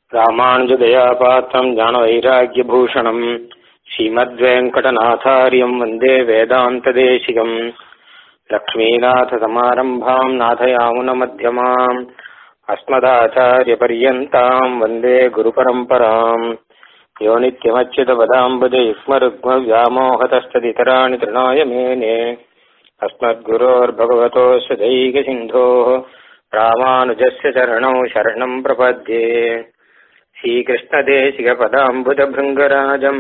ராமானுஜதயாபாத்திரம் ஞானவைராக்கியபூஷணம் ஸ்ரீமத்வேங்கடநாதாரியம் வந்தே வேதாந்ததேசிகம் லக்ஷ்மீநாதசமாரம்பாம் நாதயாமுனமத்தியமாம் अस्मदाचार्यपर्यन्ताम् वन्दे गुरुपरम्पराम् यो नित्यमच्युतपदाम्बुजे युग्मरुग्मव्यामोहतस्तदितराणि तृणाय मेने अस्मद्गुरोर्भगवतोऽस्य दैकसिन्धोः रामानुजस्य चरणौ शरणम् प्रपद्ये श्रीकृष्णदेशिकपदाम्बुजभृङ्गराजम्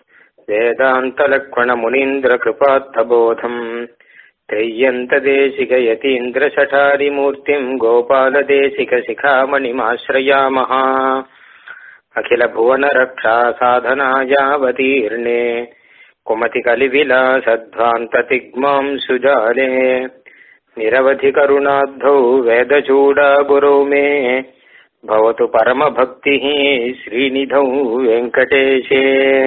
वेदान्तलक्ष्मणमुनीन्द्रकृपात्तबोधम् त्रय्यन्तदेशिकयतीन्द्रशठारिमूर्तिम् गोपालदेशिकशिखामणिमाश्रयामः अखिलभुवनरक्षासाधनायावतीर्णे कुमतिकलिविलासध्वान्ततिग्माम् सुजाले निरवधिकरुणाद्धौ वेदचूडागुरौ मे भवतु परमभक्तिः श्रीनिधौ वेङ्कटेशे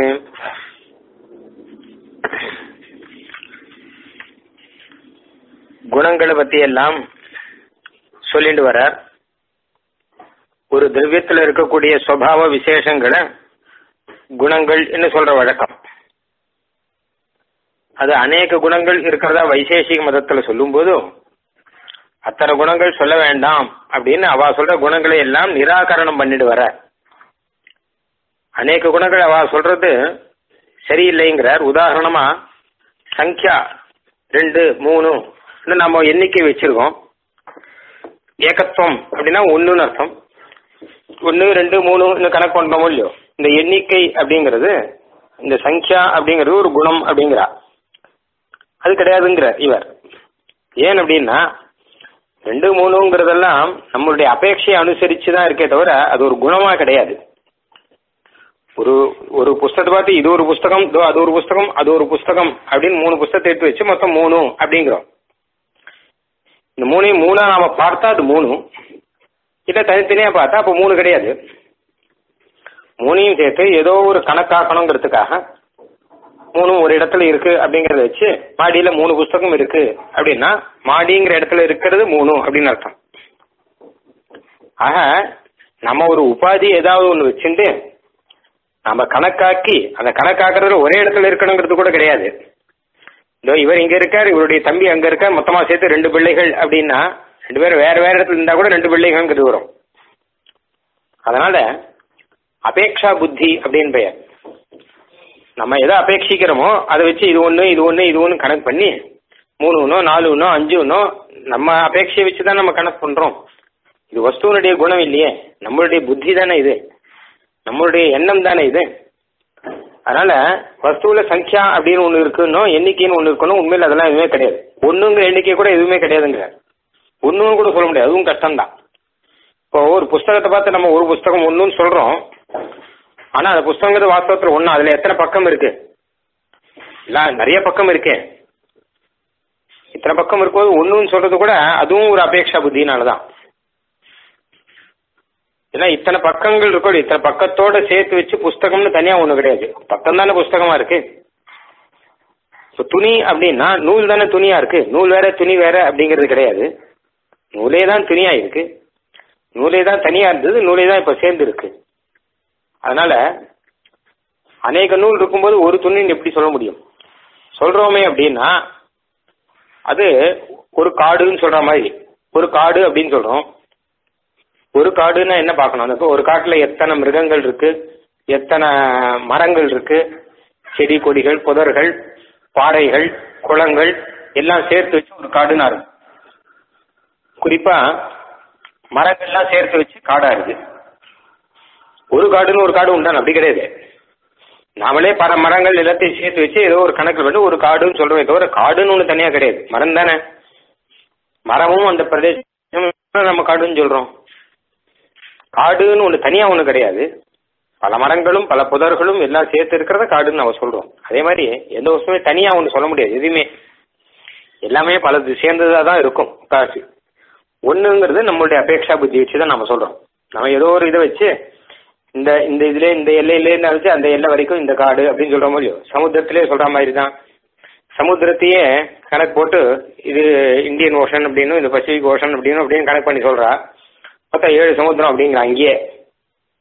குணங்களை பத்தி எல்லாம் சொல்லிட்டு வரார் ஒரு திரவியத்தில் இருக்கக்கூடிய சுவாவ விசேஷங்களை குணங்கள் என்று சொல்ற வழக்கம் அது அநேக குணங்கள் இருக்கிறதா வைசேஷிக மதத்துல சொல்லும் போதும் அத்தனை குணங்கள் சொல்ல வேண்டாம் அப்படின்னு அவ சொல்ற குணங்களை எல்லாம் நிராகரணம் பண்ணிட்டு வர அநேக குணங்கள் அவ சொல்றது சரியில்லைங்கிறார் உதாரணமா சங்கியா ரெண்டு மூணு நம்ம எண்ணிக்கை வச்சிருக்கோம் ஏகத்துவம் அப்படின்னா ஒன்றுன்னு அர்த்தம் ஒன்று ரெண்டு மூணு கணக்கு பண்ணோமோ இல்லையோ இந்த எண்ணிக்கை அப்படிங்கிறது இந்த சங்கியா அப்படிங்கிறது ஒரு குணம் அப்படிங்கிறா அது கிடையாதுங்கிற இவர் ஏன் அப்படின்னா ரெண்டு மூணுங்கிறதெல்லாம் நம்மளுடைய அபேட்சையை அனுசரித்து தான் இருக்கே தவிர அது ஒரு குணமா கிடையாது ஒரு ஒரு புஸ்தகத்தை பார்த்து இது ஒரு புஸ்தகம் அது ஒரு புஸ்தகம் அது ஒரு புஸ்தகம் அப்படின்னு மூணு புஸ்தகத்தை எடுத்து வச்சு மொத்தம் மூணு அப்படிங்கிறோம் இந்த மூணையும் மூணா நாம பார்த்தா அது மூணு இல்ல தனித்தனியா பார்த்தா அப்ப மூணு கிடையாது மூணையும் சேர்த்து ஏதோ ஒரு கணக்காக்கணுங்கிறதுக்காக மூணு ஒரு இடத்துல இருக்கு அப்படிங்கறத வச்சு மாடியில மூணு புஸ்தகம் இருக்கு அப்படின்னா மாடிங்கிற இடத்துல இருக்கிறது மூணு அப்படின்னு அர்த்தம் ஆக நம்ம ஒரு உபாதி ஏதாவது ஒண்ணு வச்சுட்டு நம்ம கணக்காக்கி அந்த கணக்காக்குறதுல ஒரே இடத்துல இருக்கணுங்கிறது கூட கிடையாது இதோ இவர் இங்க இருக்கார் இவருடைய தம்பி அங்க இருக்கார் மொத்தமா சேர்த்து ரெண்டு பிள்ளைகள் அப்படின்னா ரெண்டு பேரும் வேற வேற இடத்துல இருந்தா கூட ரெண்டு பிள்ளைகள்ங்கிறது வரும் அதனால அபேக்ஷா புத்தி அப்படின்னு பெயர் நம்ம எதை அபேட்சிக்கிறோமோ அதை வச்சு இது ஒன்று இது ஒன்று இது ஒன்று கணக்கு பண்ணி மூணு ஒன்றோ நாலு ஒன்றோ அஞ்சு ஒன்றோ நம்ம அபேட்சையை வச்சு தான் நம்ம கணக்கு பண்ணுறோம் இது வஸ்துவனுடைய குணம் இல்லையே நம்மளுடைய புத்தி தானே இது நம்மளுடைய எண்ணம் தானே இது அதனால வஸ்துவில சங்கியா அப்படின்னு ஒன்று இருக்குன்னு எண்ணிக்கைன்னு ஒன்று இருக்கணும் உண்மையில் அதெல்லாம் எதுவுமே கிடையாது ஒன்றுங்கிற எண்ணிக்கை கூட எதுவுமே கிடையாதுங்கிற ஒன்றுன்னு கூட சொல்ல முடியாது அதுவும் கஷ்டம்தான் இப்போ ஒரு புஸ்தகத்தை பார்த்து நம்ம ஒரு புஸ்தகம் ஒன்றுன்னு சொல்கிறோம் ஆனால் அந்த புஸ்தகங்கிறது வாஸ்தவத்தில் ஒன்று அதில் எத்தனை பக்கம் இருக்கு இல்லை நிறைய பக்கம் இருக்கே இத்தனை பக்கம் இருக்கும்போது ஒன்றுன்னு சொல்றது கூட அதுவும் ஒரு அபேட்சா புத்தினால தான் ஏன்னா இத்தனை பக்கங்கள் இருக்கும் இத்தனை பக்கத்தோட சேர்த்து வச்சு புஸ்தகம்னு தனியா ஒண்ணு கிடையாது பக்கம் தானே புஸ்தகமா இருக்கு இப்போ துணி அப்படின்னா நூல் தானே துணியா இருக்கு நூல் வேற துணி வேற அப்படிங்கிறது கிடையாது நூலே தான் துணியா இருக்கு நூலே தான் தனியா இருந்தது நூலே தான் இப்ப சேர்ந்து இருக்கு அதனால அநேக நூல் இருக்கும்போது ஒரு துணின்னு எப்படி சொல்ல முடியும் சொல்றோமே அப்படின்னா அது ஒரு காடுன்னு சொல்ற மாதிரி ஒரு காடு அப்படின்னு சொல்றோம் ஒரு காடுன்னா என்ன பார்க்கணும் அந்த ஒரு காட்டுல எத்தனை மிருகங்கள் இருக்கு எத்தனை மரங்கள் இருக்கு செடி கொடிகள் புதர்கள் பாறைகள் குளங்கள் எல்லாம் சேர்த்து வச்சு ஒரு காடுனா இருக்கு குறிப்பா மரங்கள்லாம் சேர்த்து வச்சு காடா இருக்கு ஒரு காடுன்னு ஒரு காடு உண்டான அப்படி கிடையாது நாமளே பல மரங்கள் எல்லாத்தையும் சேர்த்து வச்சு ஏதோ ஒரு கணக்கு பண்ணி ஒரு காடுன்னு சொல்றோமே தவிர காடுன்னு ஒன்று தனியா கிடையாது மரம் தானே மரமும் அந்த பிரதேசம் நம்ம காடுன்னு சொல்றோம் காடுன்னு ஒன்று தனியாக ஒன்று கிடையாது பல மரங்களும் பல புதர்களும் எல்லாம் சேர்த்து இருக்கிறத காடுன்னு நம்ம சொல்கிறோம் அதே மாதிரி எந்த வருஷமே தனியாக ஒன்று சொல்ல முடியாது எதுவுமே எல்லாமே பலது சேர்ந்ததாக தான் இருக்கும் காசு ஒன்றுங்கிறது நம்மளுடைய அபேட்சா புத்தி வச்சு தான் நம்ம சொல்கிறோம் நம்ம ஏதோ ஒரு இதை வச்சு இந்த இந்த இதுல இந்த எல்லையிலேருந்து வச்சு அந்த எல்லை வரைக்கும் இந்த காடு அப்படின்னு சொல்கிற மாதிரியோ சமுத்திரத்திலே சொல்கிற மாதிரி தான் சமுத்திரத்தையே கணக்கு போட்டு இது இந்தியன் ஓஷன் அப்படின்னு இந்த பசிபிக் ஓஷன் அப்படின்னு அப்படின்னு கணக்கு பண்ணி சொல்கிறா மொத்தம் ஏழு சமுத்திரம் அப்படிங்கிற அங்கேயே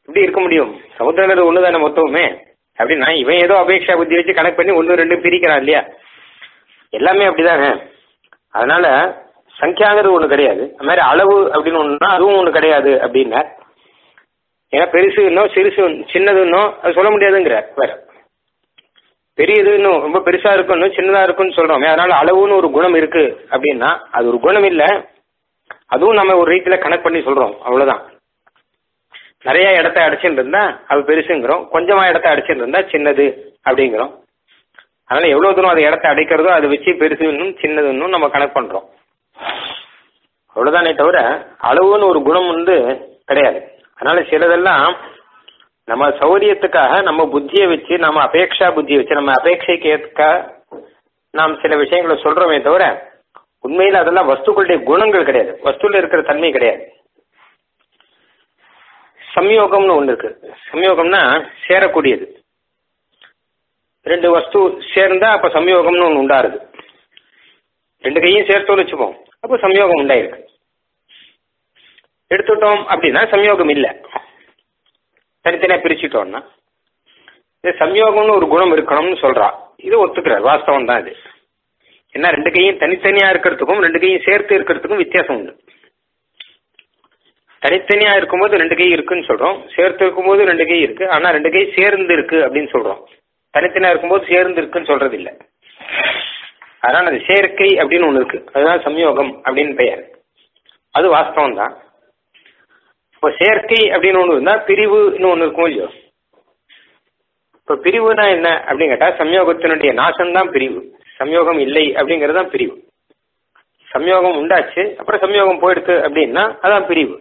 இப்படி இருக்க முடியும் சமுத்திரங்கிறது ஒன்று தானே மொத்தமுமே அப்படின்னா இவன் ஏதோ அபேட்சா புத்தி வச்சு கணக்கு பண்ணி ஒன்று ரெண்டு பிரிக்கிறான் இல்லையா எல்லாமே அப்படிதானே அதனால சங்கியாங்கிறது ஒன்று கிடையாது அது மாதிரி அளவு அப்படின்னு ஒன்றுனா அதுவும் ஒன்று கிடையாது அப்படின்னார் ஏன்னா பெருசு இன்னும் சிறுசு சின்னது இன்னும் அது சொல்ல முடியாதுங்கிறார் வேற பெரியது இன்னும் ரொம்ப பெருசா இருக்கும் சின்னதா இருக்கும்னு சொல்றோமே அதனால அளவுன்னு ஒரு குணம் இருக்கு அப்படின்னா அது ஒரு குணம் இல்ல அதுவும் நம்ம ஒரு ரீதியில கணக்கு பண்ணி சொல்றோம் அவ்வளவுதான் நிறைய இடத்த அடைச்சிட்டு இருந்தா அது பெருசுங்கிறோம் கொஞ்சமா இடத்த அடைச்சிட்டு இருந்தா சின்னது அப்படிங்கிறோம் அதனால எவ்வளவு தூரம் அது இடத்த அடைக்கிறதோ அதை வச்சு பெருசு இன்னும் சின்னது இன்னும் நம்ம கணக்கு பண்றோம் அவ்வளவுதானே தவிர அளவுன்னு ஒரு குணம் வந்து கிடையாது அதனால சிலதெல்லாம் நம்ம சௌரியத்துக்காக நம்ம புத்தியை வச்சு நம்ம அபேட்சா புத்தியை வச்சு நம்ம அபேட்சைக்கு ஏற்க நாம் சில விஷயங்களை சொல்றோமே தவிர உண்மையில் அதெல்லாம் வஸ்துக்களுடைய குணங்கள் கிடையாது வஸ்துல இருக்கிற தன்மை கிடையாது சம்யோகம்னு ஒன்று இருக்கு சம்யோகம்னா சேரக்கூடியது ரெண்டு வஸ்து சேர்ந்தா அப்ப சம்யோகம்னு ஒன்று உண்டாருது ரெண்டு கையும் சேர்த்தோம்னு வச்சுப்போம் அப்போ சம்யோகம் உண்டாயிருக்கு எடுத்துட்டோம் அப்படின்னா சம்யோகம் இல்லை தனித்தனியா பிரிச்சுட்டோம்னா இது சம்யோகம்னு ஒரு குணம் இருக்கணும்னு சொல்றா இது ஒத்துக்கிறார் வாஸ்தவம் தான் இது ஏன்னா ரெண்டு கையும் தனித்தனியா இருக்கிறதுக்கும் ரெண்டு கையும் சேர்த்து இருக்கிறதுக்கும் வித்தியாசம் உண்டு தனித்தனியா இருக்கும்போது ரெண்டு கை இருக்குன்னு சொல்றோம் சேர்த்து இருக்கும்போது ரெண்டு கை இருக்கு ஆனா ரெண்டு கை சேர்ந்து இருக்கு அப்படின்னு சொல்றோம் தனித்தனியா இருக்கும்போது சேர்ந்து இருக்குன்னு சொல்றது இல்ல அதனால அது சேர்க்கை அப்படின்னு ஒண்ணு இருக்கு அதுதான் சம்யோகம் அப்படின்னு பெயர் அது வாஸ்தவம் தான் இப்போ சேர்க்கை அப்படின்னு ஒண்ணு இருந்தா பிரிவுன்னு ஒண்ணு இருக்கும் இல்லையோ இப்போ பிரிவுனா என்ன அப்படின்னு கேட்டா சம்யோகத்தினுடைய நாசம்தான் பிரிவு சம்யோகம் இல்லை அப்படிங்கிறது தான் பிரிவு சம்யோகம் உண்டாச்சு அப்புறம் சம்யோகம் போயிடுத்து அப்படின்னா அதான் பிரிவு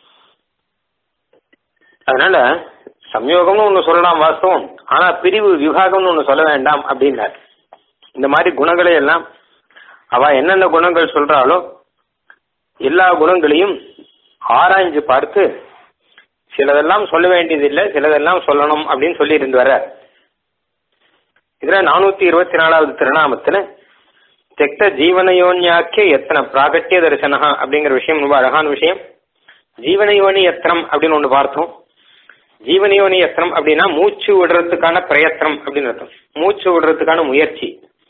அதனால சம்யோகம்னு ஒன்று சொல்லலாம் வாஸ்தவம் ஆனா பிரிவு விவாகம்னு ஒன்று சொல்ல வேண்டாம் அப்படின்னார் இந்த மாதிரி குணங்களை எல்லாம் அவ என்னென்ன குணங்கள் சொல்றாளோ எல்லா குணங்களையும் ஆராய்ஞ்சு பார்த்து சிலதெல்லாம் சொல்ல வேண்டியதில்லை சிலதெல்லாம் சொல்லணும் அப்படின்னு சொல்லி இருந்து வர இதுல நானூத்தி இருபத்தி நாலாவது திருநாமத்துல தெக்த ஜீவனயோன்யாக்கிய எத்தனை பிராகட்டிய தரிசனஹா அப்படிங்கிற விஷயம் ரொம்ப அழகான விஷயம் ஜீவனயோனி எத்தனம் அப்படின்னு ஒன்று பார்த்தோம் ஜீவனயோனி எத்தனம் அப்படின்னா மூச்சு விடுறதுக்கான பிரயத்தனம் அப்படின்னு அர்த்தம் மூச்சு விடுறதுக்கான முயற்சி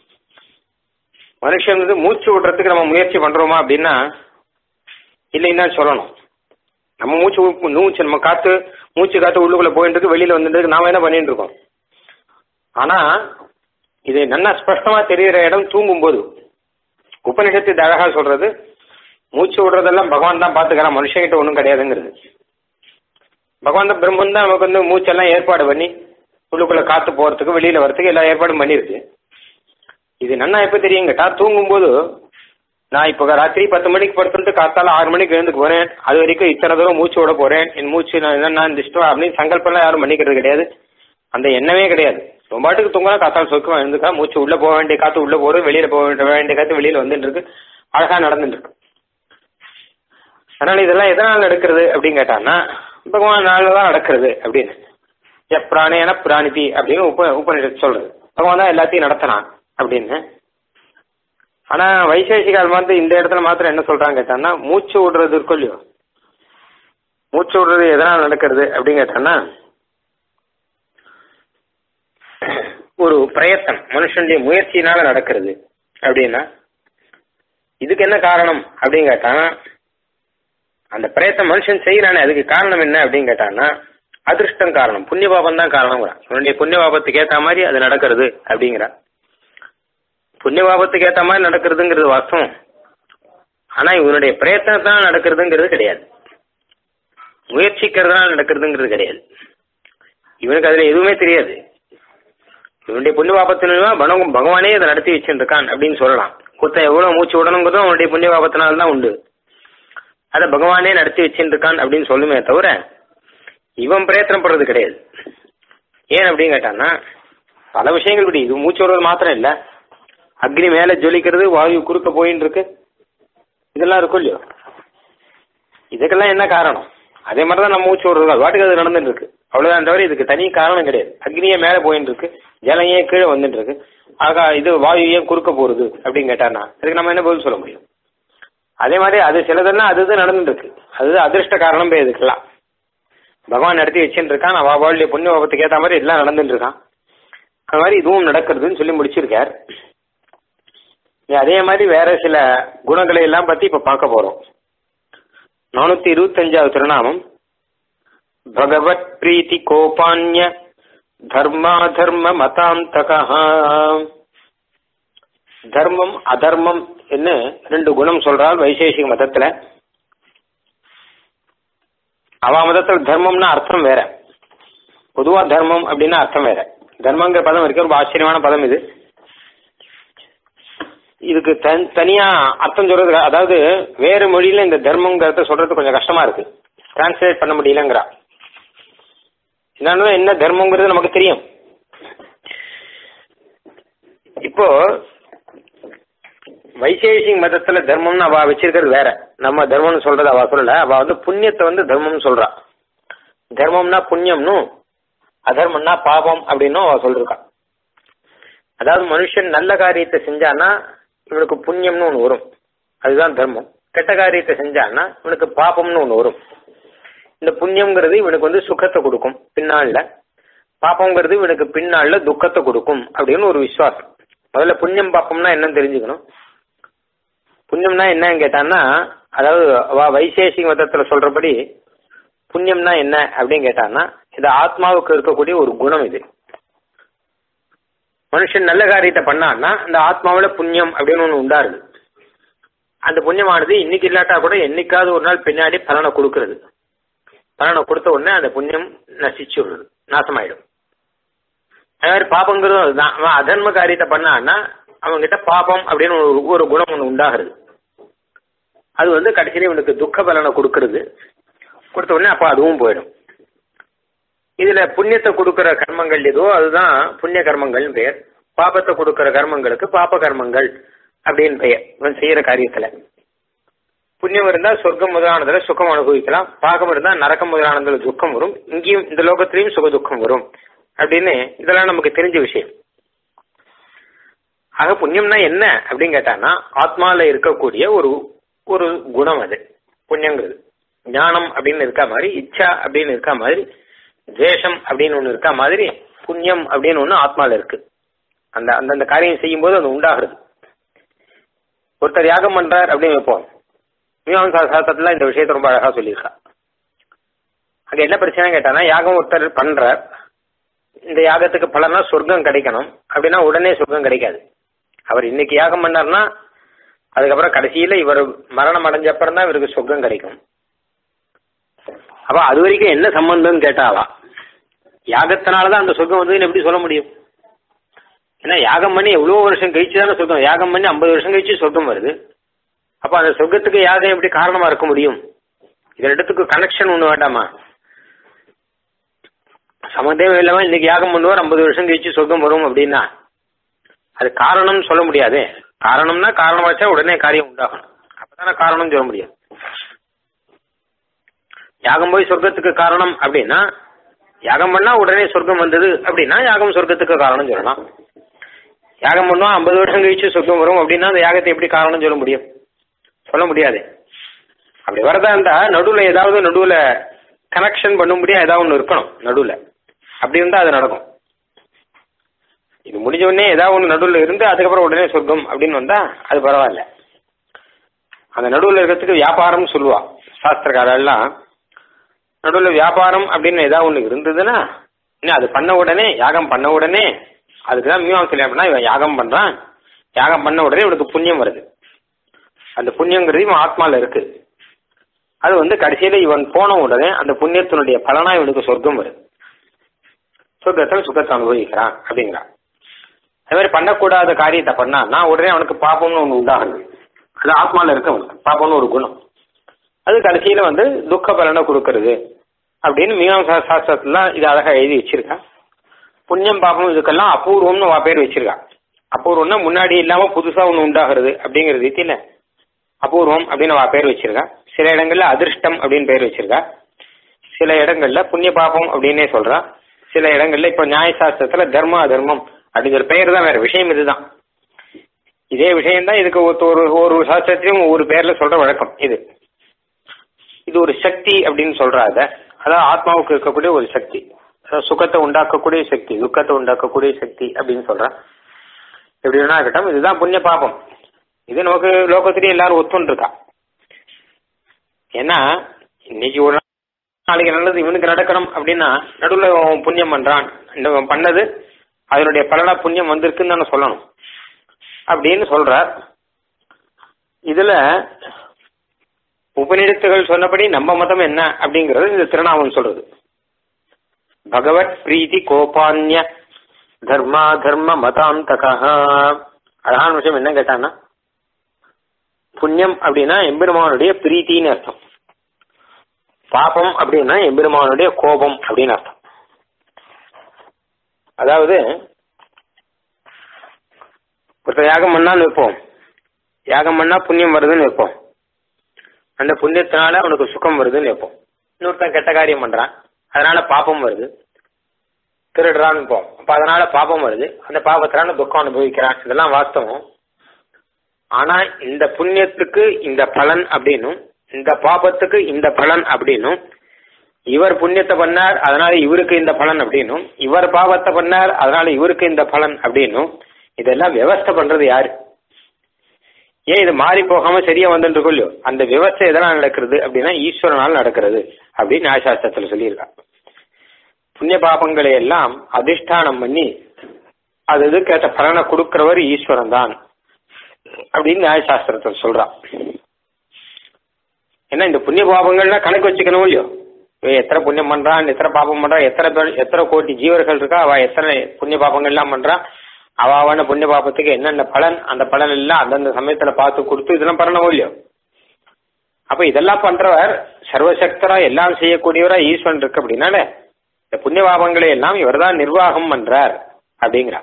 மனுஷன் வந்து மூச்சு விடுறதுக்கு நம்ம முயற்சி பண்றோமா அப்படின்னா இல்லைன்னா சொல்லணும் நம்ம மூச்சு உ- மூச்சு நம்ம காத்து மூச்சு காத்து உள்ளுக்குள்ள போயிட்டு இருக்கு வெளியில வந்துட்டு இருக்கு நாம என்ன பண்ணிட்டு இருக்கோம் ஆனா இது நல்லா ஸ்பஷ்டமா தெரிகிற இடம் தூங்கும்போது உபனிஷத்து இது அழகா சொல்றது மூச்சு விடுறதெல்லாம் பகவான் தான் பாத்துக்கிறான் மனுஷங்கிட்ட ஒன்றும் கிடையாதுங்கிறது பகவான் தான் பிரம்மன் தான் நமக்கு வந்து மூச்செல்லாம் ஏற்பாடு பண்ணி உள்ளுக்குள்ள காத்து போறதுக்கு வெளியில வரதுக்கு எல்லா ஏற்பாடும் பண்ணிருக்கு இது நன்னா எப்ப தெரியும் கேட்டா தூங்கும்போது நான் இப்ப ராத்திரி பத்து மணிக்கு படுத்துட்டு காத்தால ஆறு மணிக்கு எழுந்துக்கு போறேன் அது வரைக்கும் இத்தனை தூரம் மூச்சு விட போறேன் என் மூச்சு நான் என்ன இந்த இஷ்டம் அப்படின்னு சங்கல்பம்லாம் யாரும் பண்ணிக்கிறது கிடையாது அந்த எண்ணமே கிடையாது ரொம்ப பாட்டுக்கு தூங்கலாம் காத்தால சொக்கமா எழுந்துக்கா மூச்சு உள்ள போக வேண்டிய காத்து உள்ள போறது வெளியில போக வேண்டிய வேண்டிய காத்து வெளியில வந்துட்டு இருக்கு அழகா நடந்துட்டு இருக்கு அதனால இதெல்லாம் எதனால் நடக்கிறது அப்படின்னு கேட்டான்னா பகவான் தான் நடக்கிறது அப்படின்னு எப்பிராணேன பிராணிதி அப்படின்னு உப உபநிஷத்து சொல்றது பகவான் தான் எல்லாத்தையும் நடத்தினான் அப்படின்னு ஆனா வைசேஷிகால் மாத்திரம் இந்த இடத்துல மாத்திரம் என்ன சொல்றாங்க கேட்டான்னா மூச்சு விடுறது இருக்கும் இல்லையோ மூச்சு விடுறது எதனால் நடக்கிறது அப்படின்னு கேட்டான்னா ஒரு பிரயத்தனம் மனுஷனுடைய முயற்சியினால நடக்கிறது அப்படின்னா இதுக்கு என்ன காரணம் அப்படின்னு கேட்டா அந்த பிரயத்தனம் மனுஷன் செய்யறானே அதுக்கு காரணம் என்ன அப்படின்னு கேட்டான்னா அதிர்ஷ்டம் காரணம் புண்ணிய பாபம் தான் காரணங்கிறான் இவனுடைய புண்ணிய பாபத்துக்கு ஏத்த மாதிரி அது நடக்கிறது அப்படிங்கிறான் புண்ணிய பாபத்துக்கு ஏத்த மாதிரி நடக்கிறதுங்கிறது வாஸ்தவம் ஆனா இவனுடைய பிரயத்தனத்தால் நடக்கிறதுங்கிறது கிடையாது முயற்சிக்கிறதுனால நடக்கிறதுங்கிறது கிடையாது இவனுக்கு அதுல எதுவுமே தெரியாது இவனுடைய புண்ணிய பாபத்தினா பகவான் பகவானே அதை நடத்தி வச்சுருக்கான் அப்படின்னு சொல்லலாம் ஒருத்தன் எவ்வளவு மூச்சு விடணுங்கிறதும் அவனுடைய புண்ணிய பாபத்தினால தான் உண்டு அதை பகவானே நடத்தி வச்சுருக்கான் அப்படின்னு சொல்லுமே தவிர இவன் பிரயத்தனப்படுறது கிடையாது ஏன் அப்படின்னு கேட்டான்னா பல விஷயங்கள் இப்படி இது மூச்சு விடுறது மாத்திரம் இல்ல அக்னி மேல ஜொலிக்கிறது வாயு குறுக்க போயின்னு இருக்கு இதெல்லாம் இருக்கும் இல்லையோ இதுக்கெல்லாம் என்ன காரணம் அதே மாதிரி தான் நம்ம மூச்சு விடுறது அது வாட்டுக்கு அது நடந்துட்டு இருக்கு அவ்வளவுதான் தவிர இதுக்கு தனி காரணம் கிடையாது அக்னியே மேல போயிட்டு இருக்கு ஜலம் ஏன் கீழே வந்துட்டு இருக்கு ஆகா இது வாயு ஏன் குறுக்க போறது அப்படின்னு கேட்டானா அதுக்கு நம்ம என்ன பதில் சொல்ல முடியும் அதே மாதிரி அது சிலதெல்லாம் அது இது நடந்துட்டு இருக்கு அது அதிர்ஷ்ட காரணம் போய் இதுக்கெல்லாம் பகவான் நடத்தி வச்சுட்டு இருக்கான் அவாவாளுடைய புண்ணிய பாபத்துக்கு ஏற்ற மாதிரி எல்லாம் நடந்துட்டு இருக்கான் அது மாதிரி இதுவும் நடக்கிறதுன்னு சொல்லி முடிச்சிருக்கார் அதே மாதிரி வேற சில குணங்களை எல்லாம் பத்தி இப்ப பார்க்க போறோம் நானூத்தி இருபத்தஞ்சாவது திருநாமம் பகவத் பிரீத்தி கோபான்ய தர்மாதர்ம மதாந்தகா தர்மம் அதர்மம் என்ன ரெண்டு குணம் சொல்றால் வைசேஷிக மதத்துல அவ மதத்துல தர்மம்னா அர்த்தம் வேற பொதுவா தர்மம் அப்படின்னா அர்த்தம் வேற தர்மங்கிற பதம் இருக்க ரொம்ப ஆச்சரியமான பதம் இது இதுக்கு தனியா அர்த்தம் சொல்றது அதாவது வேறு மொழியில இந்த தர்மங்கிறத சொல்றது கொஞ்சம் கஷ்டமா இருக்கு டிரான்ஸ்லேட் பண்ண முடியலங்கிறா என்னன்னா என்ன தர்மங்கிறது நமக்கு தெரியும் இப்போ வைசேஷிக் மதத்துல தர்மம்னு அவ வச்சிருக்கிறது வேற நம்ம தர்மம்னு சொல்றது அவ சொல்லல அவ வந்து புண்ணியத்தை வந்து தர்மம்னு சொல்றா தர்மம்னா புண்ணியம்னு அதர்மம்னா பாபம் அப்படின்னு அவ சொல்லிருக்கா அதாவது மனுஷன் நல்ல காரியத்தை செஞ்சானா இவனுக்கு புண்ணியம்னு ஒன்று வரும் அதுதான் தர்மம் கெட்ட காரியத்தை செஞ்சானா இவனுக்கு பாபம்னு ஒன்று வரும் இந்த புண்ணியம்ங்கிறது இவனுக்கு வந்து சுகத்தை கொடுக்கும் பின்னால பாப்பங்கிறது இவனுக்கு பின்னால துக்கத்தை கொடுக்கும் அப்படின்னு ஒரு விசுவாசம் முதல்ல புண்ணியம் பாப்பம்னா என்னன்னு தெரிஞ்சுக்கணும் புண்ணியம்னா என்னன்னு கேட்டான்னா அதாவது அவ வைசேஷிக மதத்துல சொல்றபடி புண்ணியம்னா என்ன அப்படின்னு கேட்டான்னா இது ஆத்மாவுக்கு இருக்கக்கூடிய ஒரு குணம் இது மனுஷன் நல்ல காரியத்தை பண்ணான்னா அந்த ஆத்மாவில புண்ணியம் அப்படின்னு ஒன்று உண்டாருது அந்த புண்ணியமானது இன்னைக்கு இல்லாட்டா கூட என்னைக்காவது ஒரு நாள் பின்னாடி பலனை கொடுக்கறது பலனை கொடுத்த உடனே அந்த புண்ணியம் நசிச்சு விடுறது நாசமாயிடும் அதே மாதிரி பாப்பங்கிறதும் அதுதான் அவன் அதர்ம காரியத்தை பண்ணான்னா அவன்கிட்ட பாப்பம் அப்படின்னு ஒரு ஒரு குணம் ஒன்று உண்டாகிறது அது வந்து கடைசியில இவனுக்கு துக்க பலனை கொடுக்கறது கொடுத்த உடனே அப்போ அதுவும் போயிடும் இதுல புண்ணியத்தை கொடுக்கிற கர்மங்கள் எதுவோ அதுதான் புண்ணிய கர்மங்கள்னு பெயர் பாபத்தை கொடுக்கிற கர்மங்களுக்கு பாப கர்மங்கள் அப்படின்னு பெயர் இவன் செய்யற காரியத்துல புண்ணியம் இருந்தா சொர்க்கம் முதலானதுல சுகம் அனுபவிக்கலாம் பாகம் இருந்தா நரக்கம் முதலானதுல துக்கம் வரும் இங்கேயும் இந்த லோகத்திலையும் சுக துக்கம் வரும் அப்படின்னு இதெல்லாம் நமக்கு தெரிஞ்ச விஷயம் ஆக புண்ணியம்னா என்ன அப்படின்னு கேட்டான்னா ஆத்மால இருக்கக்கூடிய ஒரு ஒரு குணம் அது புண்ணியங்கிறது ஞானம் அப்படின்னு இருக்கா மாதிரி இச்சா அப்படின்னு இருக்கா மாதிரி துவேஷம் அப்படின்னு ஒன்று இருக்கா மாதிரி புண்ணியம் அப்படின்னு ஒன்று ஆத்மால இருக்கு அந்த அந்தந்த காரியம் செய்யும் போது அது உண்டாகிறது ஒருத்தர் யாகம் பண்றார் அப்படின்னு வைப்போம் மீமாசா சாஸ்திரத்துல இந்த விஷயத்த ரொம்ப அழகா சொல்லியிருக்கா அங்க என்ன பிரச்சனை கேட்டானா யாகம் ஒருத்தர் பண்றார் இந்த யாகத்துக்கு பலனா சொர்க்கம் கிடைக்கணும் அப்படின்னா உடனே சொர்க்கம் கிடைக்காது அவர் இன்னைக்கு யாகம் பண்ணார்னா அதுக்கப்புறம் கடைசியில இவர் மரணம் அடைஞ்ச அப்புறம் தான் இவருக்கு சொர்க்கம் கிடைக்கும் அப்ப அது வரைக்கும் என்ன சம்பந்தம்னு கேட்டாவா யாகத்தினாலதான் அந்த சொர்க்கம் வந்ததுன்னு எப்படி சொல்ல முடியும் ஏன்னா யாகம் பண்ணி எவ்வளவு வருஷம் கழிச்சு தானே சொர்க்கம் யாகம் பண்ணி ஐம்பது வருஷம் கழிச்சு சொர்க்கம் வருது அப்ப அந்த சொர்க்கத்துக்கு யாகம் எப்படி காரணமா இருக்க முடியும் இது ரெண்டுத்துக்கு கனெக்ஷன் ஒண்ணு வேண்டாமா சம்மந்தமே இல்லாம இன்னைக்கு யாகம் பண்ணுவார் ஐம்பது வருஷம் கழிச்சு சொர்க்கம் வரும் அப்படின்னா அது காரணம்னு சொல்ல முடியாது காரணம்னா காரணமாச்சா உடனே காரியம் உண்டாகணும் அப்பதானே காரணம் சொல்ல முடியும் யாகம் போய் சொர்க்கத்துக்கு காரணம் அப்படின்னா யாகம் பண்ணா உடனே சொர்க்கம் வந்தது அப்படின்னா யாகம் சொர்க்கத்துக்கு காரணம் சொல்லலாம் யாகம் பண்ணுவா ஐம்பது வருஷம் கழிச்சு சொர்க்கம் வரும் அப்படின்னா அந்த யாகத்தை எப்படி காரணம் சொல்ல முடியும் சொல்ல முடியாது அப்படி வரதா இருந்தா நடுவுல ஏதாவது நடுவுல கனெக்ஷன் பண்ணும்படியா ஏதாவது ஒன்று இருக்கணும் நடுவுல அப்படி இருந்தா அது நடக்கும் இது முடிஞ்ச உடனே ஏதாவது ஒன்று நடுவில் இருந்து அதுக்கப்புறம் உடனே சொர்க்கம் அப்படின்னு வந்தா அது பரவாயில்ல அந்த நடுவில் இருக்கிறதுக்கு வியாபாரம்னு சொல்லுவா சாஸ்திரக்காரெல்லாம் நடுவில் வியாபாரம் அப்படின்னு ஏதாவது ஒன்று இருந்ததுன்னா இன்னும் அது பண்ண உடனே யாகம் பண்ண உடனே அதுக்கு தான் மீமாசை அப்படின்னா இவன் யாகம் பண்றான் யாகம் பண்ண உடனே இவனுக்கு புண்ணியம் வருது அந்த புண்ணியங்கிறது இவன் ஆத்மால இருக்கு அது வந்து கடைசியில இவன் போன உடனே அந்த புண்ணியத்தினுடைய பலனா இவனுக்கு சொர்க்கம் வருது சொர்க்கத்தில் சுகத்தை அனுபவிக்கிறான் அப்படிங்கிறான் அது மாதிரி பண்ணக்கூடாத காரியத்தை பண்ணான்னா உடனே அவனுக்கு பாப்பம்னு ஒன்று உண்டாகுது அது ஆத்மால இருக்கு அவனுக்கு பாப்பம்னு ஒரு குணம் அது கடைசியில வந்து துக்க பலனை கொடுக்கறது அப்படின்னு மீமாசா சாஸ்திரத்துல இது அழகா எழுதி வச்சிருக்கா புண்ணியம் பாப்பம் இதுக்கெல்லாம் அபூர்வம்னு அவ பேர் வச்சிருக்கா அபூர்வம்னா முன்னாடி இல்லாம புதுசா ஒன்று உண்டாகிறது அப்படிங்கிற ரீதியில அபூர்வம் அப்படின்னு அவ பேர் வச்சிருக்கா சில இடங்கள்ல அதிர்ஷ்டம் அப்படின்னு பேர் வச்சிருக்கா சில இடங்கள்ல புண்ணிய பாப்பம் அப்படின்னே சொல்றா சில இடங்கள்ல இப்ப நியாயசாஸ்திரத்துல தர்ம அதர்மம் அப்படிங்கிற பெயர் தான் வேற விஷயம் இதுதான் இதே விஷயம் தான் இதுக்கு ஒரு ஒரு சாஸ்திரத்திலையும் ஒரு பேர்ல சொல்ற வழக்கம் இது இது ஒரு சக்தி அப்படின்னு சொல்றாத அதாவது ஆத்மாவுக்கு இருக்கக்கூடிய ஒரு சக்தி அதாவது சுகத்தை உண்டாக்கக்கூடிய சக்தி துக்கத்தை உண்டாக்கக்கூடிய சக்தி அப்படின்னு சொல்றான் எப்படி வேணா இருக்கட்டும் இதுதான் புண்ணிய பாபம் இது நமக்கு லோகத்திலேயே எல்லாரும் ஒத்துன்னு இருக்கா ஏன்னா இன்னைக்கு ஒரு நாளைக்கு நல்லது இவனுக்கு நடக்கணும் அப்படின்னா நடுவில் அவன் புண்ணியம் பண்றான் இந்த அவன் பண்ணது அதனுடைய பலனா புண்ணியம் வந்திருக்குன்னு தானே சொல்லணும் அப்படின்னு சொல்றார் இதுல உபநிடத்துகள் சொன்னபடி நம்ம மதம் என்ன அப்படிங்கறது இந்த திருநாமம் சொல்றது பகவத் பிரீத்தி கோபான்ய தர்மா தர்ம மதாந்தகா அழகான விஷயம் என்ன கேட்டான்னா புண்ணியம் அப்படின்னா எம்பெருமானுடைய பிரீத்தின்னு அர்த்தம் பாபம் அப்படின்னா எம்பெருமானுடைய கோபம் அப்படின்னு அர்த்தம் அதாவது ஒருத்தர் யாகம் பண்ணான்னு வைப்போம் யாகம் பண்ணா புண்ணியம் வருதுன்னு வைப்போம் அந்த புண்ணியத்தினால அவனுக்கு சுகம் வருதுன்னு வைப்போம் இன்னொருத்தன் கெட்ட காரியம் பண்றான் அதனால பாப்பம் வருது திருடுறான்னு வைப்போம் அப்ப அதனால பாப்பம் வருது அந்த பாபத்தினால துக்கம் அனுபவிக்கிறான் இதெல்லாம் வாஸ்தவம் ஆனா இந்த புண்ணியத்துக்கு இந்த பலன் அப்படின்னும் இந்த பாபத்துக்கு இந்த பலன் அப்படின்னும் இவர் புண்ணியத்தை பண்ணார் அதனால இவருக்கு இந்த பலன் அப்படின்னும் இவர் பாவத்தை பண்ணார் அதனால இவருக்கு இந்த பலன் அப்படின்னும் இதெல்லாம் விவஸ்தை பண்றது யாரு ஏன் இது மாறி போகாம சரியா வந்துட்டு இருக்கோ இல்லையோ அந்த விவஸ்தை எதனால் நடக்கிறது அப்படின்னா ஈஸ்வரனால் நடக்கிறது அப்படின்னு நியாயசாஸ்திரத்துல சொல்லியிருக்கா புண்ணிய பாபங்களை எல்லாம் அதிஷ்டானம் பண்ணி அது இதுக்கேற்ற பலனை கொடுக்கிறவர் ஈஸ்வரன் தான் அப்படின்னு நியாயசாஸ்திரத்தில் சொல்றான் ஏன்னா இந்த புண்ணிய பாபங்கள்லாம் கணக்கு வச்சுக்கணும் இல்லையோ இவன் எத்தனை புண்ணியம் பண்றான் எத்தனை பாபம் பண்றான் எத்தனை பேர் எத்தனை கோடி ஜீவர்கள் இருக்கா அவ எத்தனை புண்ணிய பாபங்கள்லாம் பண்றான் அவ அவன புண்ணிய பாபத்துக்கு என்னென்ன பலன் அந்த பலன் எல்லாம் அந்தந்த சமயத்துல பார்த்து கொடுத்து இதெல்லாம் பண்ணணும் இல்லையோ அப்ப இதெல்லாம் பண்றவர் சர்வசக்தரா எல்லாம் செய்யக்கூடியவரா ஈஸ்வரன் இருக்கு அப்படின்னால இந்த புண்ணிய பாபங்களை எல்லாம் இவர்தான் நிர்வாகம் பண்றார் அப்படிங்கிறார்